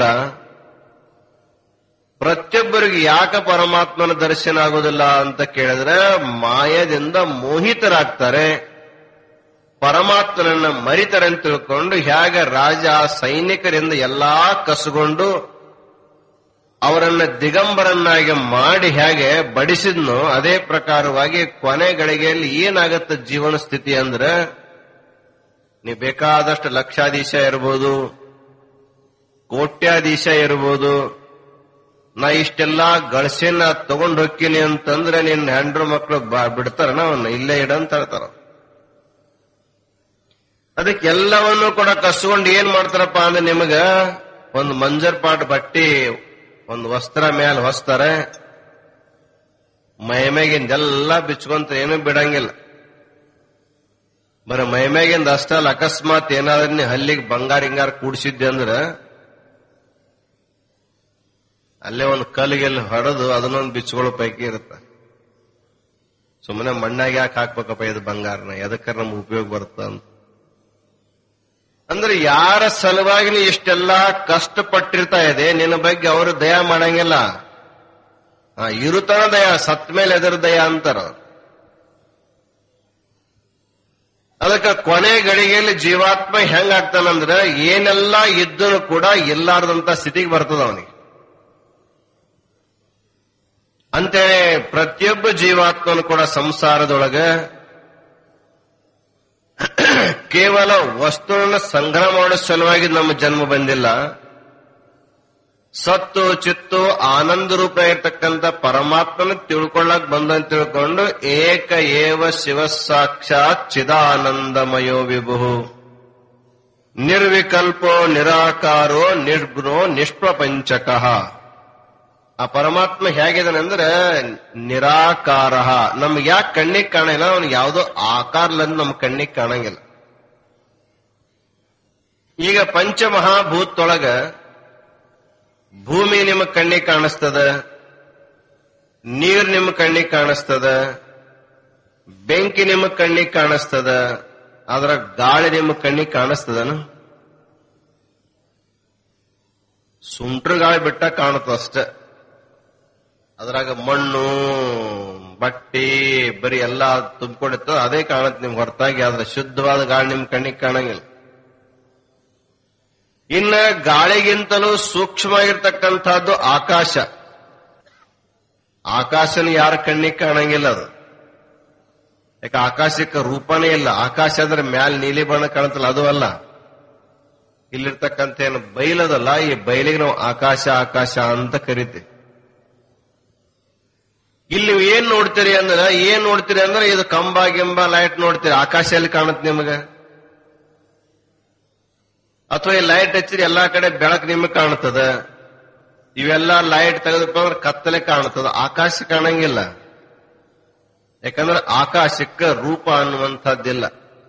ಪ್ರತಿಯೊಬ್ಬರಿಗೆ ಯಾಕೆ ಪರಮಾತ್ಮನ ದರ್ಶನ ಆಗೋದಿಲ್ಲ ಅಂತ ಕೇಳಿದ್ರೆ ಮಾಯದಿಂದ ಮೋಹಿತರಾಗ್ತಾರೆ ಪರಮಾತ್ಮನನ್ನ ಮರಿತಾರೆ ಅಂತ ತಿಳ್ಕೊಂಡು ಹೇಗೆ ರಾಜ ಸೈನಿಕರಿಂದ ಎಲ್ಲಾ ಕಸಗೊಂಡು ಅವರನ್ನ ದಿಗಂಬರನ್ನಾಗಿ ಮಾಡಿ ಹೇಗೆ ಬಡಿಸಿದ್ನೋ ಅದೇ ಪ್ರಕಾರವಾಗಿ ಕೊನೆ ಗಳಿಗೆಯಲ್ಲಿ ಏನಾಗತ್ತ ಜೀವನ ಸ್ಥಿತಿ ಅಂದ್ರೆ ನೀವು ಬೇಕಾದಷ್ಟು ಲಕ್ಷಾಧೀಶ ಇರ್ಬೋದು ಕೋಟ್ಯಾಧೀಶ ಇರ್ಬೋದು ನಾ ಇಷ್ಟೆಲ್ಲ ಗಳಿಸಿನ ತಗೊಂಡ್ ಹೋಗ್ತೀನಿ ಅಂತಂದ್ರೆ ನಿನ್ನ ಹೆಂಡ್ರು ಮಕ್ಕಳು ಬಿಡ್ತಾರ ಅವನ್ನ ಇಲ್ಲೇ ಇಡಂತ ಹೇಳ್ತಾರ ಅದಕ್ಕೆ ಎಲ್ಲವನ್ನು ಕೂಡ ಕಸ್ಕೊಂಡು ಏನ್ ಮಾಡ್ತಾರಪ್ಪ ಅಂದ್ರೆ ನಿಮಗ ಒಂದು ಮಂಜರ್ ಪಾಟ್ ಬಟ್ಟಿ ಒಂದು ವಸ್ತ್ರ ಮೇಲೆ ಹೊಸ್ತಾರೆ ಮೈಮೇಗಿಂದೆಲ್ಲ ಬಿಚ್ಕೊಂತ ಏನೂ ಬಿಡಂಗಿಲ್ಲ ಬರೀ ಮೈಮೇಗಿಂದ ಅಷ್ಟಲ್ಲ ಅಕಸ್ಮಾತ್ ಏನಾದ್ರೂ ನೀ ಹಲ್ಲಿಗೆ ಬಂಗಾರ ಹಿಂಗಾರ ಕೂಡಿಸಿದ್ದೆ ಅಂದ್ರ ಅಲ್ಲೇ ಒಂದು ಕಲ್ಲಿಗೆಲ್ಲಿ ಹೊಡೆದು ಅದನ್ನೊಂದು ಬಿಚ್ಕೊಳ್ಳೋ ಪೈಕಿ ಇರುತ್ತೆ ಸುಮ್ಮನೆ ಮಣ್ಣಾಗಿ ಯಾಕೆ ಹಾಕ್ಬೇಕಪ್ಪ ಇದು ಬಂಗಾರನ ಎದಕ್ಕಾರ ನಮ್ಗೆ ಉಪಯೋಗ ಬರುತ್ತ ಅಂತ ಅಂದ್ರೆ ಯಾರ ಸಲುವಾಗಿ ನೀ ಇಷ್ಟೆಲ್ಲಾ ಕಷ್ಟಪಟ್ಟಿರ್ತಾ ಇದೆ ನಿನ್ನ ಬಗ್ಗೆ ಅವರು ದಯ ಮಾಡಂಗಿಲ್ಲ ಆ, ಇರುತನ ದಯ ಸತ್ ಮೇಲೆ ಎದುರು ದಯ ಅಂತಾರ ಅವ್ರು. ಅದಕ್ಕೆ ಕೊನೆ ಗಳಿಗೆಯಲ್ಲಿ ಜೀವಾತ್ಮ ಹೆಂಗಾಗ್ತಾನಂದ್ರ ಏನೆಲ್ಲ ಇದ್ದರೂ ಕೂಡ ಇಲ್ಲಾರ್ದಂತ ಸ್ಥಿತಿಗೆ ಬರ್ತದ ಅವನಿಗೆ ಅಂತೇಳಿ ಪ್ರತಿಯೊಬ್ಬ ಜೀವಾತ್ಮನು ಕೂಡ ಸಂಸಾರದೊಳಗ ಕೇವಲ ವಸ್ತುವನ್ನು ಸಂಗ್ರಹ ಮಾಡೋ ಸಲುವಾಗಿ ನಮ್ಮ ಜನ್ಮ ಬಂದಿಲ್ಲ ಸತ್ತು ಚಿತ್ತು ಆನಂದ ರೂಪ ಇರ್ತಕ್ಕಂಥ ಪರಮಾತ್ಮನ ತಿಳ್ಕೊಳ್ಳಕ್ ಬಂದಂತ ತಿಳ್ಕೊಂಡು ಏಕ ಏವ ಶಿವ ಸಾಕ್ಷಾತ್ ಚಿದಾನಂದಮಯೋ ವಿಭು ನಿರ್ವಿಕಲ್ಪೋ ನಿರಾಕಾರೋ ನಿರ್ಗುಣೋ ನಿಷ್ಪ್ರಪಂಚಕಃ ಆ ಪರಮಾತ್ಮ ಹೇಗಿದಾನೆ ಅಂದ್ರೆ ನಿರಾಕಾರ ನಮ್ಗೆ ಯಾಕೆ ಕಣ್ಣಿಗೆ ಕಾಣಿಲ್ಲ ಅವ್ನಿಗೆ ಯಾವುದೋ ಆಕಾರಲಂದು ನಮ್ ಕಣ್ಣಿಗೆ ಕಾಣಂಗಿಲ್ಲ ಈಗ ಪಂಚಮಹಾಭೂತೊಳಗ ಭೂಮಿ ನಿಮ್ಮ ಕಣ್ಣಿಗೆ ಕಾಣಿಸ್ತದ ನೀರ್ ನಿಮ್ಮ ಕಣ್ಣಿಗೆ ಕಾಣಿಸ್ತದ ಬೆಂಕಿ ನಿಮ್ಮ ಕಣ್ಣಿಗೆ ಕಾಣಿಸ್ತದ ಅದರ ಗಾಳಿ ನಿಮ್ಮ ಕಣ್ಣಿಗೆ ಕಾಣಿಸ್ತದನ ಸುಂಟ್ರ ಗಾಳಿ ಬಿಟ್ಟ ಕಾಣುತ್ತ ಅಷ್ಟೇ ಅದ್ರಾಗ ಮಣ್ಣು ಬಟ್ಟಿ ಬರೀ ಎಲ್ಲ ತುಂಬಿಕೊಂಡಿರ್ತದ ಅದೇ ಕಾಣುತ್ತೆ ನಿಮ್ಗೆ ಹೊರತಾಗಿ ಅದ್ರ ಶುದ್ಧವಾದ ಗಾಳಿ ನಿಮ್ ಕಣ್ಣಿಗೆ ಕಾಣಂಗಿಲ್ಲ ಇನ್ನ ಗಾಳಿಗಿಂತಲೂ ಸೂಕ್ಷ್ಮವಾಗಿರ್ತಕ್ಕಂಥದ್ದು ಆಕಾಶ ಆಕಾಶನ ಯಾರ ಕಣ್ಣಿಗೆ ಕಾಣಂಗಿಲ್ಲ ಅದು ಯಾಕೆ ಆಕಾಶಕ್ಕೆ ರೂಪನೇ ಇಲ್ಲ ಆಕಾಶ ಅಂದ್ರೆ ಮ್ಯಾಲ್ ನೀಲಿ ಬಣ್ಣ ಕಾಣುತ್ತಲ್ಲ ಅದು ಅಲ್ಲ ಇಲ್ಲಿರ್ತಕ್ಕಂಥ ಏನು ಬೈಲದಲ್ಲ ಈ ಬೈಲಿಗೆ ನಾವು ಆಕಾಶ ಆಕಾಶ ಅಂತ ಕರಿತೀವಿ ಇಲ್ಲಿ ನೀವು ಏನ್ ನೋಡ್ತೀರಿ ಅಂದ್ರೆ ಏನ್ ನೋಡ್ತೀರಿ ಅಂದ್ರೆ ಇದು ಕಂಬ ಗಿಂಬ ಲೈಟ್ ನೋಡ್ತೀರಿ ಆಕಾಶ ಎಲ್ಲಿ ಕಾಣುತ್ತೆ ನಿಮಗೆ ಅಥವಾ ಈ ಲೈಟ್ ಹಚ್ಚಿರಿ ಎಲ್ಲಾ ಕಡೆ ಬೆಳಕು ನಿಮಗೆ ಕಾಣುತ್ತದ ಇವೆಲ್ಲ ಲೈಟ್ ತೆಗೆದಪ್ಪ ಅಂದ್ರೆ ಕತ್ತಲೆ ಕಾಣುತ್ತದ ಆಕಾಶ ಕಾಣಂಗಿಲ್ಲ ಯಾಕಂದ್ರೆ ಆಕಾಶಕ್ಕ ರೂಪ ಅನ್ನುವಂಥದ್ದಿಲ್ಲ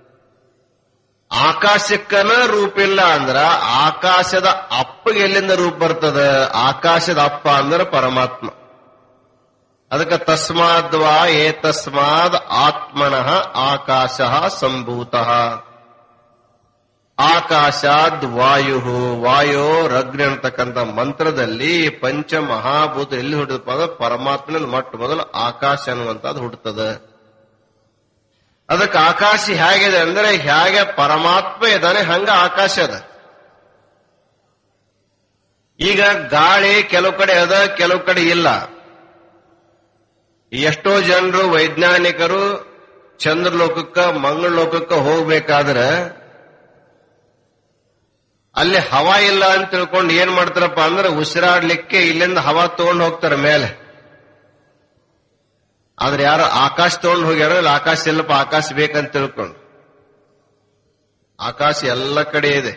ಆಕಾಶಕ್ಕನ ರೂಪ ಇಲ್ಲ ಅಂದ್ರ ಆಕಾಶದ ಅಪ್ಪಗೆ ಎಲ್ಲಿಂದ ರೂಪ ಬರ್ತದ ಆಕಾಶದ ಅಪ್ಪ ಅಂದ್ರೆ ಪರಮಾತ್ಮ ಅದಕ್ಕೆ ತಸ್ಮಾದ್ವಾ ಏತಸ್ಮಾದ್ ಆತ್ಮನಃ ಆಕಾಶ ಸಂಭೂತ ಆಕಾಶಾದ್ ವಾಯು ವಾಯೋ ರಗ್ನಿ ಅಂತಕ್ಕಂಥ ಮಂತ್ರದಲ್ಲಿ ಪಂಚ ಮಹಾಭೂತ ಎಲ್ಲಿ ಹುಟ್ಟದಪ್ಪ ಅಂದ್ರೆ ಪರಮಾತ್ಮನಲ್ಲಿ ಮೊಟ್ಟ ಮೊದಲು ಆಕಾಶ ಅನ್ನುವಂಥದ್ದು ಹುಟ್ಟುತ್ತದೆ ಅದಕ್ಕೆ ಆಕಾಶ ಹೇಗಿದೆ ಅಂದ್ರೆ ಹೇಗೆ ಪರಮಾತ್ಮ ಇದ್ದಾನೆ ಹಂಗ ಆಕಾಶ ಅದ ಈಗ ಗಾಳಿ ಕೆಲವು ಕಡೆ ಅದ ಕೆಲವು ಕಡೆ ಇಲ್ಲ ಎಷ್ಟೋ ಜನರು ವೈಜ್ಞಾನಿಕರು ಚಂದ್ರಲೋಕಕ್ಕ ಮಂಗಳ ಲೋಕಕ್ಕ ಹೋಗ್ಬೇಕಾದ್ರೆ ಅಲ್ಲಿ ಹವಾ ಇಲ್ಲ ಅಂತ ತಿಳ್ಕೊಂಡು ಏನ್ ಮಾಡ್ತಾರಪ್ಪ ಅಂದ್ರೆ ಉಸಿರಾಡ್ಲಿಕ್ಕೆ ಇಲ್ಲಿಂದ ಹವಾ ತಗೊಂಡು ಹೋಗ್ತಾರೆ ಮೇಲೆ ಆದ್ರೆ ಯಾರು ಆಕಾಶ ತಗೊಂಡು ಹೋಗ್ಯಾರ ಇಲ್ಲಿ ಆಕಾಶ ಇಲ್ಲಪ್ಪ ಆಕಾಶ ಬೇಕಂತ ತಿಳ್ಕೊಂಡು ಆಕಾಶ ಎಲ್ಲ ಕಡೆ ಇದೆ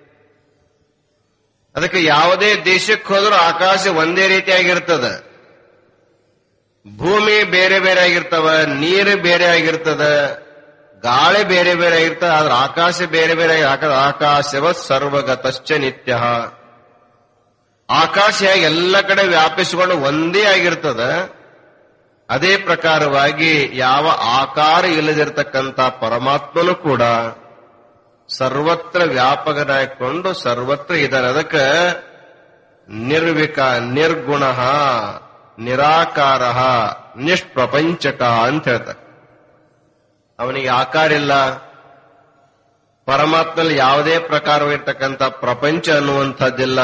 ಅದಕ್ಕೆ ಯಾವುದೇ ದೇಶಕ್ಕೆ ಹೋದ್ರೂ ಆಕಾಶ ಒಂದೇ ರೀತಿಯಾಗಿರ್ತದ ಭೂಮಿ ಬೇರೆ ಬೇರೆ ಆಗಿರ್ತವ ನೀರು ಬೇರೆ ಆಗಿರ್ತದ ಗಾಳಿ ಬೇರೆ ಬೇರೆ ಆಗಿರ್ತದ ಆದ್ರೆ ಆಕಾಶ ಬೇರೆ ಬೇರೆ ಆಗಿ ಆಕಾಶವ ಸರ್ವಗತಶ್ಚ ನಿತ್ಯ ಆಕಾಶ ಹೇಗೆ ಎಲ್ಲ ಕಡೆ ವ್ಯಾಪಿಸಿಕೊಂಡು ಒಂದೇ ಆಗಿರ್ತದ ಅದೇ ಪ್ರಕಾರವಾಗಿ ಯಾವ ಆಕಾರ ಇಲ್ಲದಿರ್ತಕ್ಕಂಥ ಪರಮಾತ್ಮನು ಕೂಡ ಸರ್ವತ್ರ ವ್ಯಾಪಕನಾಗಿಕೊಂಡು ಸರ್ವತ್ರ ಇದ್ದಾನೆ ಅದಕ್ಕೆ ನಿರ್ವಿಕ ನಿರ್ಗುಣ ನಿರಾಕಾರ ನಿಷ್ಪ್ರಪಂಚಕ ಅಂತ ಹೇಳ್ತಾರೆ ಅವನಿಗೆ ಆಕಾರ ಇಲ್ಲ ಪರಮಾತ್ಮಲ್ಲಿ ಯಾವುದೇ ಪ್ರಕಾರವಾಗಿರ್ತಕ್ಕಂಥ ಪ್ರಪಂಚ ಅನ್ನುವಂಥದ್ದಿಲ್ಲ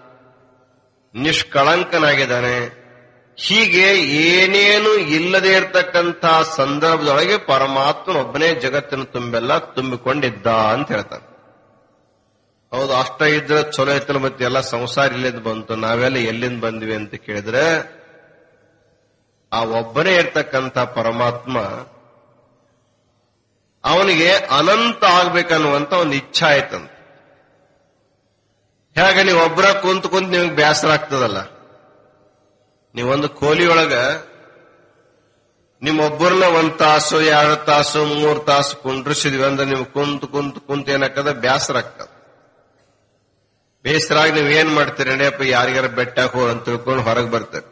ನಿಷ್ಕಳಂಕನಾಗಿದ್ದಾನೆ ಹೀಗೆ ಏನೇನು ಇಲ್ಲದೆ ಇರತಕ್ಕಂಥ ಸಂದರ್ಭದೊಳಗೆ ಪರಮಾತ್ಮನೊಬ್ಬನೇ ಜಗತ್ತಿನ ತುಂಬೆಲ್ಲ ತುಂಬಿಕೊಂಡಿದ್ದ ಅಂತ ಹೇಳ್ತಾನೆ ಹೌದು ಅಷ್ಟ ಇದ್ರೆ ಚಲೋ ಇತ್ತಲ್ಲ ಮತ್ತೆ ಎಲ್ಲ ಸಂಸಾರ ಇಲ್ಲಿಂದ ಬಂತು ನಾವೆಲ್ಲ ಎಲ್ಲಿಂದ ಬಂದ್ವಿ ಅಂತ ಕೇಳಿದ್ರೆ ಆ ಒಬ್ಬನೇ ಇರ್ತಕ್ಕಂಥ ಪರಮಾತ್ಮ ಅವನಿಗೆ ಅನಂತ ಆಗ್ಬೇಕನ್ನುವಂತ ಒಂದು ಇಚ್ಛಾ ಆಯ್ತಂತ ಹೇಗೆ ನೀವು ಒಬ್ಬರ ಕುಂತ್ ಕುಂತ್ ನಿಮ್ಗೆ ಬೇಸರ ಆಗ್ತದಲ್ಲ ನೀವೊಂದು ಕೋಲಿಯೊಳಗ ನಿಮ್ಮೊಬ್ಬರನ್ನ ಒಂದ್ ತಾಸು ಎರಡು ತಾಸು ಮೂರ್ ತಾಸು ಕುಂಡ್ರಿಸಿದ್ವಿ ಅಂದ್ರೆ ನೀವು ಕುಂತ್ ಕುಂತ್ ಕುಂತ್ ಏನಾಗ್ತದ ಬೇಸರ ಆಗ್ತದ ಬೇಸರಾಗಿ ನೀವ್ ಏನ್ ಮಾಡ್ತೀರಿ ನಡೆಯಪ್ಪ ಯಾರಿಗಾರ ಬೆಟ್ಟಾಕ್ ಹೋಗ್ ಅಂತ ತಿಳ್ಕೊಂಡು ಹೊರಗೆ ಬರ್ತಾರೆ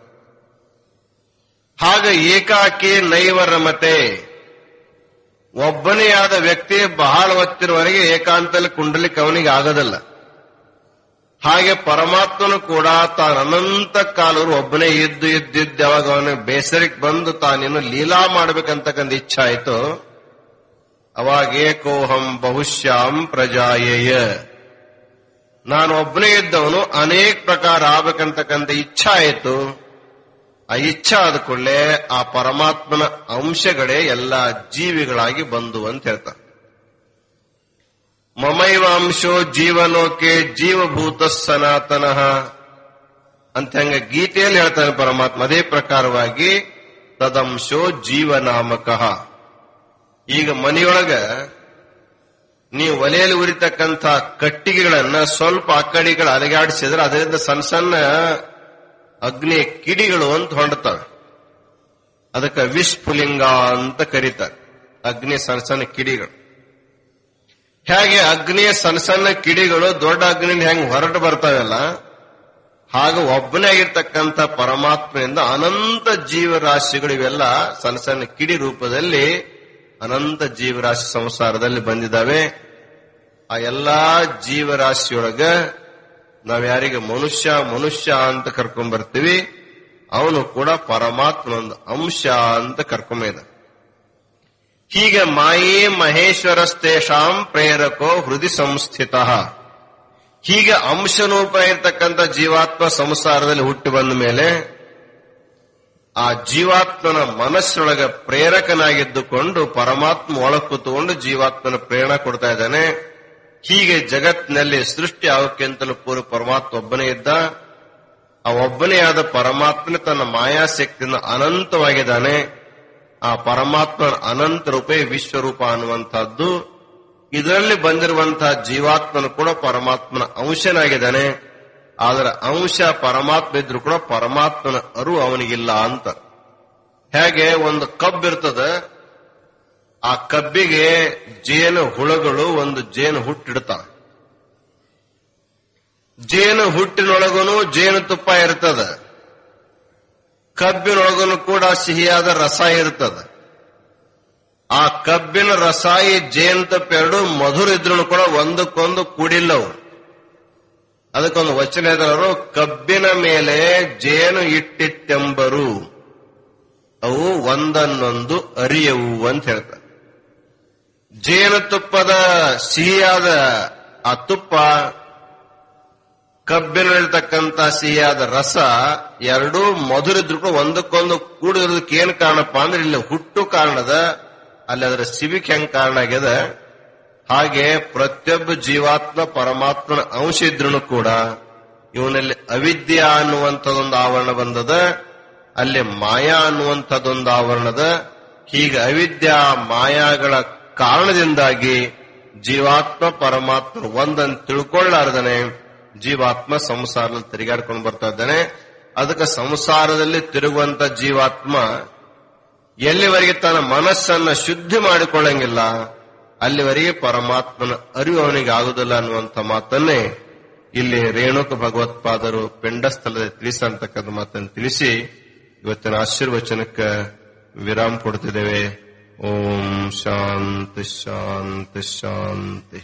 ಹಾಗ ಏಕಾಕಿ ನೈವರ ಮತೆ ಒಬ್ಬನೇ ಆದ ವ್ಯಕ್ತಿ ಬಹಳ ಹೊತ್ತಿರುವವರೆಗೆ ಏಕಾಂತದಲ್ಲಿ ಕುಂಡಲಿಕ್ಕೆ ಅವನಿಗೆ ಆಗೋದಿಲ್ಲ ಹಾಗೆ ಪರಮಾತ್ಮನು ಕೂಡ ತಾನು ಅನಂತ ಕಾಲರು ಒಬ್ಬನೇ ಇದ್ದು ಇದ್ದಿದ್ದು ಯಾವಾಗ ಅವನ ಬೇಸರಕ್ಕೆ ಬಂದು ತಾನೇನು ಲೀಲಾ ಮಾಡ್ಬೇಕಂತಕ್ಕಂಥ ಇಚ್ಛೆ ಆಯ್ತು ಅವಾಗ ಏಕೋಹಂ ಬಹುಶ್ಯಾಂ ಪ್ರಜಾಯೇಯ ನಾನು ಒಬ್ಬನೇ ಇದ್ದವನು ಅನೇಕ ಪ್ರಕಾರ ಆಗ್ಬೇಕಂತಕ್ಕಂಥ ಇಚ್ಛಾ ಆಯಿತು ಆ ಇಚ್ಛಾ ಆದ ಕೂಡಲೇ ಆ ಪರಮಾತ್ಮನ ಅಂಶಗಳೇ ಎಲ್ಲ ಜೀವಿಗಳಾಗಿ ಬಂದು ಅಂತ ಹೇಳ್ತಾರೆ ಮಮೈವ ಅಂಶೋ ಜೀವನೋಕೆ ಜೀವಭೂತ ಸನಾತನ ಅಂತ ಹಂಗ ಗೀತೆಯಲ್ಲಿ ಹೇಳ್ತಾನೆ ಪರಮಾತ್ಮ ಅದೇ ಪ್ರಕಾರವಾಗಿ ತದಂಶೋ ಜೀವನಾಮಕ ಈಗ ಮನೆಯೊಳಗ ನೀವು ಒಲೆಯಲ್ಲಿ ಉರಿತಕ್ಕಂಥ ಕಟ್ಟಿಗೆಗಳನ್ನ ಸ್ವಲ್ಪ ಆ ಕಡೆಗಳು ಅಲಗಾಡಿಸಿದ್ರೆ ಅದರಿಂದ ಸಣ್ಣ ಸಣ್ಣ ಅಗ್ನಿ ಕಿಡಿಗಳು ಅಂತ ಹೊಂಡ್ತವೆ ಅದಕ್ಕೆ ವಿಸ್ಫುಲಿಂಗ ಅಂತ ಕರೀತಾರೆ ಅಗ್ನಿ ಸಣ್ಣ ಸಣ್ಣ ಕಿಡಿಗಳು ಹೇಗೆ ಅಗ್ನಿಯ ಸಣ್ಣ ಸಣ್ಣ ಕಿಡಿಗಳು ದೊಡ್ಡ ಅಗ್ನಿ ಹೆಂಗ್ ಹೊರಟು ಬರ್ತಾವಲ್ಲ ಹಾಗೆ ಒಬ್ಬನೇ ಆಗಿರ್ತಕ್ಕಂಥ ಪರಮಾತ್ಮನಿಂದ ಅನಂತ ಜೀವರಾಶಿಗಳು ಇವೆಲ್ಲ ಸಣ್ಣ ಸಣ್ಣ ಕಿಡಿ ರೂಪದಲ್ಲಿ ಅನಂತ ಜೀವರಾಶಿ ಸಂಸಾರದಲ್ಲಿ ಬಂದಿದ್ದಾವೆ ಆ ಎಲ್ಲಾ ಜೀವರಾಶಿಯೊಳಗ ನಾವ್ ಯಾರಿಗೆ ಮನುಷ್ಯ ಮನುಷ್ಯ ಅಂತ ಕರ್ಕೊಂಡ್ ಬರ್ತೀವಿ ಅವನು ಕೂಡ ಪರಮಾತ್ಮ ಒಂದು ಅಂಶ ಅಂತ ಕರ್ಕೊಂಬ ಹೀಗೆ ಮಾಯೇ ಮಹೇಶ್ವರಸ್ತೇಷಾಂ ಪ್ರೇರಕೋ ಹೃದಯ ಸಂಸ್ಥಿತ ಹೀಗೆ ಅಂಶನೂಪ ಇರ್ತಕ್ಕಂಥ ಜೀವಾತ್ಮ ಸಂಸಾರದಲ್ಲಿ ಹುಟ್ಟಿ ಬಂದ ಮೇಲೆ ಆ ಜೀವಾತ್ಮನ ಮನಸ್ಸೊಳಗ ಪ್ರೇರಕನಾಗಿದ್ದುಕೊಂಡು ಪರಮಾತ್ಮ ಒಳಗೆ ಕೂತ್ಕೊಂಡು ಜೀವಾತ್ಮನ ಪ್ರೇರಣೆ ಕೊಡ್ತಾ ಇದ್ದಾನೆ ಹೀಗೆ ಜಗತ್ತಿನಲ್ಲಿ ಸೃಷ್ಟಿ ಆಗೋಕ್ಕಿಂತಲೂ ಪೂರ್ವ ಪರಮಾತ್ಮ ಒಬ್ಬನೇ ಇದ್ದ ಆ ಒಬ್ಬನೇ ಆದ ಪರಮಾತ್ಮನ ತನ್ನ ಮಾಯಾಶಕ್ತಿಯಿಂದ ಅನಂತವಾಗಿದ್ದಾನೆ ಆ ಪರಮಾತ್ಮನ ಅನಂತ ರೂಪೇ ವಿಶ್ವರೂಪ ಅನ್ನುವಂತಹದ್ದು ಇದರಲ್ಲಿ ಬಂದಿರುವಂತಹ ಜೀವಾತ್ಮನು ಕೂಡ ಪರಮಾತ್ಮನ ಅಂಶನಾಗಿದ್ದಾನೆ ಆದರೆ ಅಂಶ ಪರಮಾತ್ಮ ಇದ್ರು ಕೂಡ ಪರಮಾತ್ಮನ ಅರು ಅವನಿಗಿಲ್ಲ ಅಂತ ಹೇಗೆ ಒಂದು ಕಬ್ಬು ಇರ್ತದೆ ಆ ಕಬ್ಬಿಗೆ ಜೇನು ಹುಳಗಳು ಒಂದು ಜೇನು ಹುಟ್ಟಿಡ್ತಾವೆ ಜೇನು ಹುಟ್ಟಿನೊಳಗನು ಜೇನು ತುಪ್ಪ ಇರ್ತದ ಕಬ್ಬಿನೊಳಗನು ಕೂಡ ಸಿಹಿಯಾದ ರಸ ಇರ್ತದ ಆ ಕಬ್ಬಿನ ರಸ ಈ ಜೇನು ತುಪ್ಪ ಎರಡು ಮಧುರ ಇದ್ರು ಕೂಡ ಒಂದಕ್ಕೊಂದು ಕೂಡಿಲ್ಲವು ಅದಕ್ಕೊಂದು ವಚನ ಇದ್ರು ಕಬ್ಬಿನ ಮೇಲೆ ಜೇನು ಇಟ್ಟಿತ್ತೆಂಬರು ಅವು ಒಂದನ್ನೊಂದು ಅರಿಯವು ಅಂತ ಹೇಳ್ತಾರೆ ಜೇನುತುಪ್ಪದ ಸಿಹಿಯಾದ ಆ ತುಪ್ಪ ಕಬ್ಬಿನಲ್ಲಿರ್ತಕ್ಕಂಥ ಸಿಹಿಯಾದ ರಸ ಎರಡೂ ಮಧುರಿದ್ರು ಕೂಡ ಒಂದಕ್ಕೊಂದು ಕೂಡಿರೋದಕ್ಕೆ ಏನ್ ಕಾರಣಪ್ಪ ಅಂದ್ರೆ ಇಲ್ಲಿ ಹುಟ್ಟು ಕಾರಣದ ಅಲ್ಲಿ ಅದರ ಸಿವಿಕ್ ಹೆಂಗ್ ಕಾರಣ ಆಗ್ಯದ ಹಾಗೆ ಪ್ರತಿಯೊಬ್ಬ ಜೀವಾತ್ಮ ಪರಮಾತ್ಮನ ಅಂಶ ಇದ್ರೂ ಕೂಡ ಇವನಲ್ಲಿ ಅವಿದ್ಯಾ ಅನ್ನುವಂಥದ್ದೊಂದು ಆವರಣ ಬಂದದ ಅಲ್ಲಿ ಮಾಯಾ ಅನ್ನುವಂಥದ್ದೊಂದು ಆವರಣದ ಹೀಗೆ ಅವಿದ್ಯಾ ಮಾಯಾಗಳ ಕಾರಣದಿಂದಾಗಿ ಜೀವಾತ್ಮ ಪರಮಾತ್ಮ ಒಂದನ್ನು ತಿಳ್ಕೊಳ್ಳಾರ್ದನೆ ಜೀವಾತ್ಮ ಸಂಸಾರದಲ್ಲಿ ತಿರುಗಾಡ್ಕೊಂಡು ಬರ್ತಾ ಇದ್ದಾನೆ ಅದಕ್ಕೆ ಸಂಸಾರದಲ್ಲಿ ತಿರುಗುವಂತ ಜೀವಾತ್ಮ ಎಲ್ಲಿವರೆಗೆ ತನ್ನ ಮನಸ್ಸನ್ನ ಶುದ್ಧಿ ಮಾಡಿಕೊಳ್ಳಂಗಿಲ್ಲ ಅಲ್ಲಿವರೆಗೆ ಪರಮಾತ್ಮನ ಅರಿವು ಅವನಿಗೆ ಆಗುದಿಲ್ಲ ಅನ್ನುವಂಥ ಮಾತನ್ನೇ ಇಲ್ಲಿ ರೇಣುಕ ಭಗವತ್ಪಾದರು ಪಿಂಡಸ್ಥಳದ ತಿಳಿಸಂತಕ್ಕಂಥ ಮಾತನ್ನು ತಿಳಿಸಿ ಇವತ್ತಿನ ಆಶೀರ್ವಚನಕ್ಕೆ ವಿರಾಮ ಕೊಡ್ತಿದ್ದೇವೆ ಓಂ ಶಾಂತಿ ಶಾಂತಿ ಶಾಂತಿ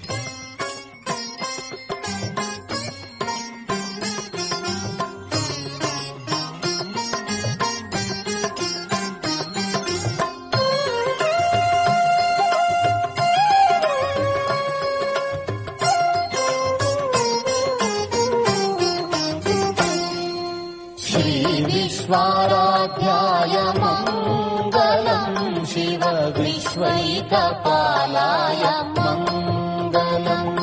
श्रीविश्वाराध्याय मङ्गलम् शिव विश्वैकपालाय मङ्गलम्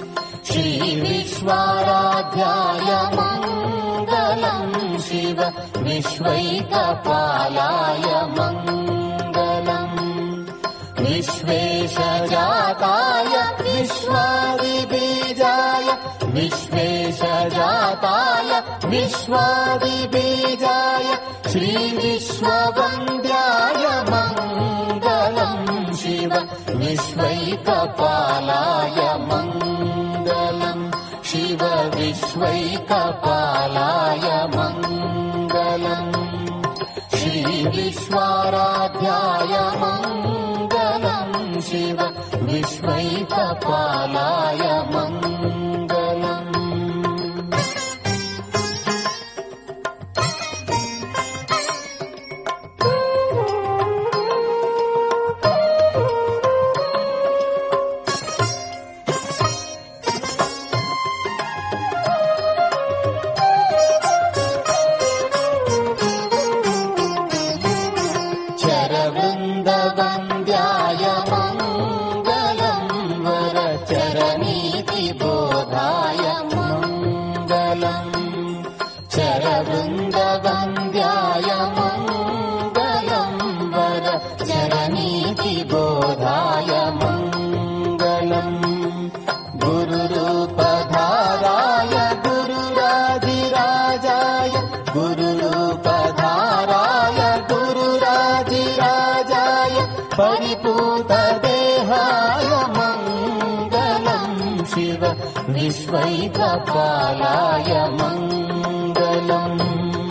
श्रीविश्वाराध्याय मङ्गलम् शिव विश्वैकपालाय मङ्गलम् विश्वेशजाताय विश्वादिबीजाय विश्वेशजाताय विश्वादिबीजाय श्रीविश्ववन्द्याय मङ्गलम् शिव विश्वैकपालाय मङ्गलम् शिव विश्वैकपालाय मङ्गलम् श्रीविश्वाराध्याय मङ्गलम् शिव विश्वैकपालाय मङ्गलम् चरवृन्दवन्द्याय मङ्गलम् वरचरनीतिबोधाय मङ्गलम् चरवृन्दवन्द्याय मङ्गलम् वरचरनीतिबोधाय मङ्गलम् गुरुरूपधाराय गुरुराधिराजाय गुरुरूपधाराय गुरुराधिराजाय परिपूतदेहाय मङ्गलम् शिव विश्वैकपालाय मङ्गलम्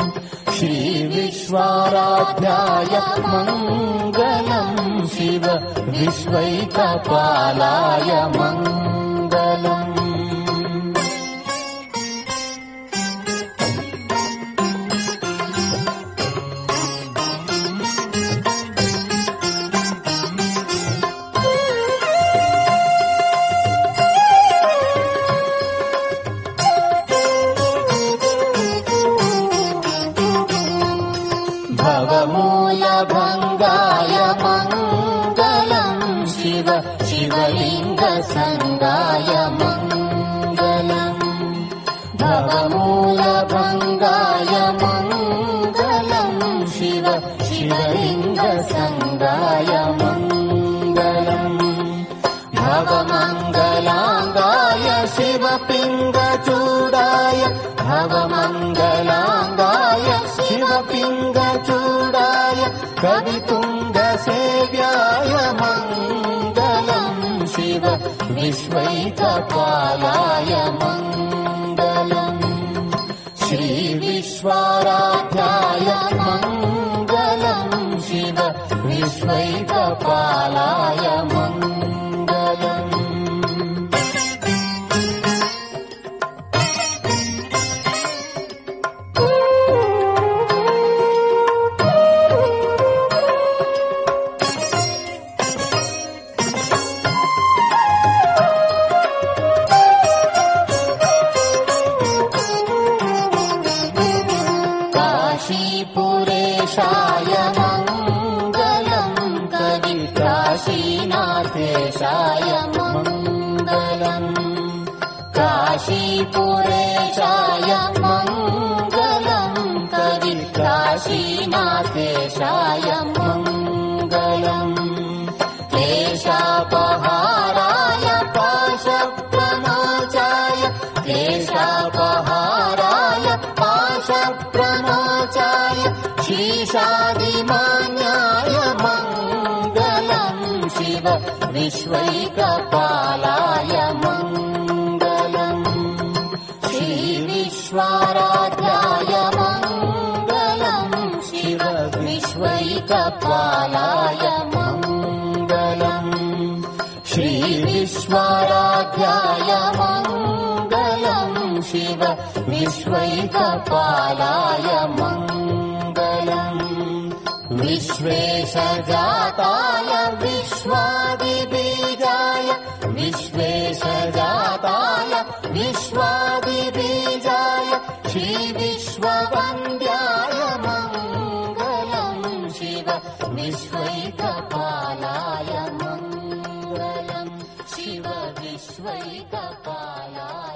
श्रीविश्वाराध्याय मङ्गलम् शिव विश्वैकपालाय मङ्गलम् भवमूलभङ्गाय मङ्गलम् शिव शिवलिङ्गसङ्गाय मङ्गलम् भवमूलभङ्गाय मङ्गलम् शिव शिवलिङ्गसङ्गाय मङ्गलम् भवमङ्गलाङ्गाय शिवपिङ्गचूडाय भवमङ्गलाङ्गाय शिवपिङ्गचूडाय कवितुङ्गसेव्याय मङ्गलम् शिव विश्वैकपालाय मङ्गलम् श्रीविश्वाराध्याय मङ्गलम् शिव विश्वैकपालाय मङ्गलम् काशीपुरेशाय मङ्गलम् कवि काशीनाथेशाय मङ्गलम् काशीपुरेशाय मङ्गलम् कवि काशीनाथेशाय मङ्गलम् केशापहाराय पाशप्रमोचाय केशापहाराय पाशप्रमोचाय शीशादिमान्याय मङ्गलम् शिव विश्वैकपालाय मङ्गलम् श्रीविश्वाराध्याय मङ्गलम् शिव विश्वैकपालाय मङ्गलम् श्रीविश्वाराध्याय मङ्गलम् शिव विश्वैकपालाय मङ्गलम् विश्वेशजाताय विश्वादिबीजाय विश्वेशजाताय विश्वादिबीजाय श्रीविश्ववन्द्याय मङ्गलम् शिव विश्वैकपालाय मङ्गलम् शिव विश्वैकपालाय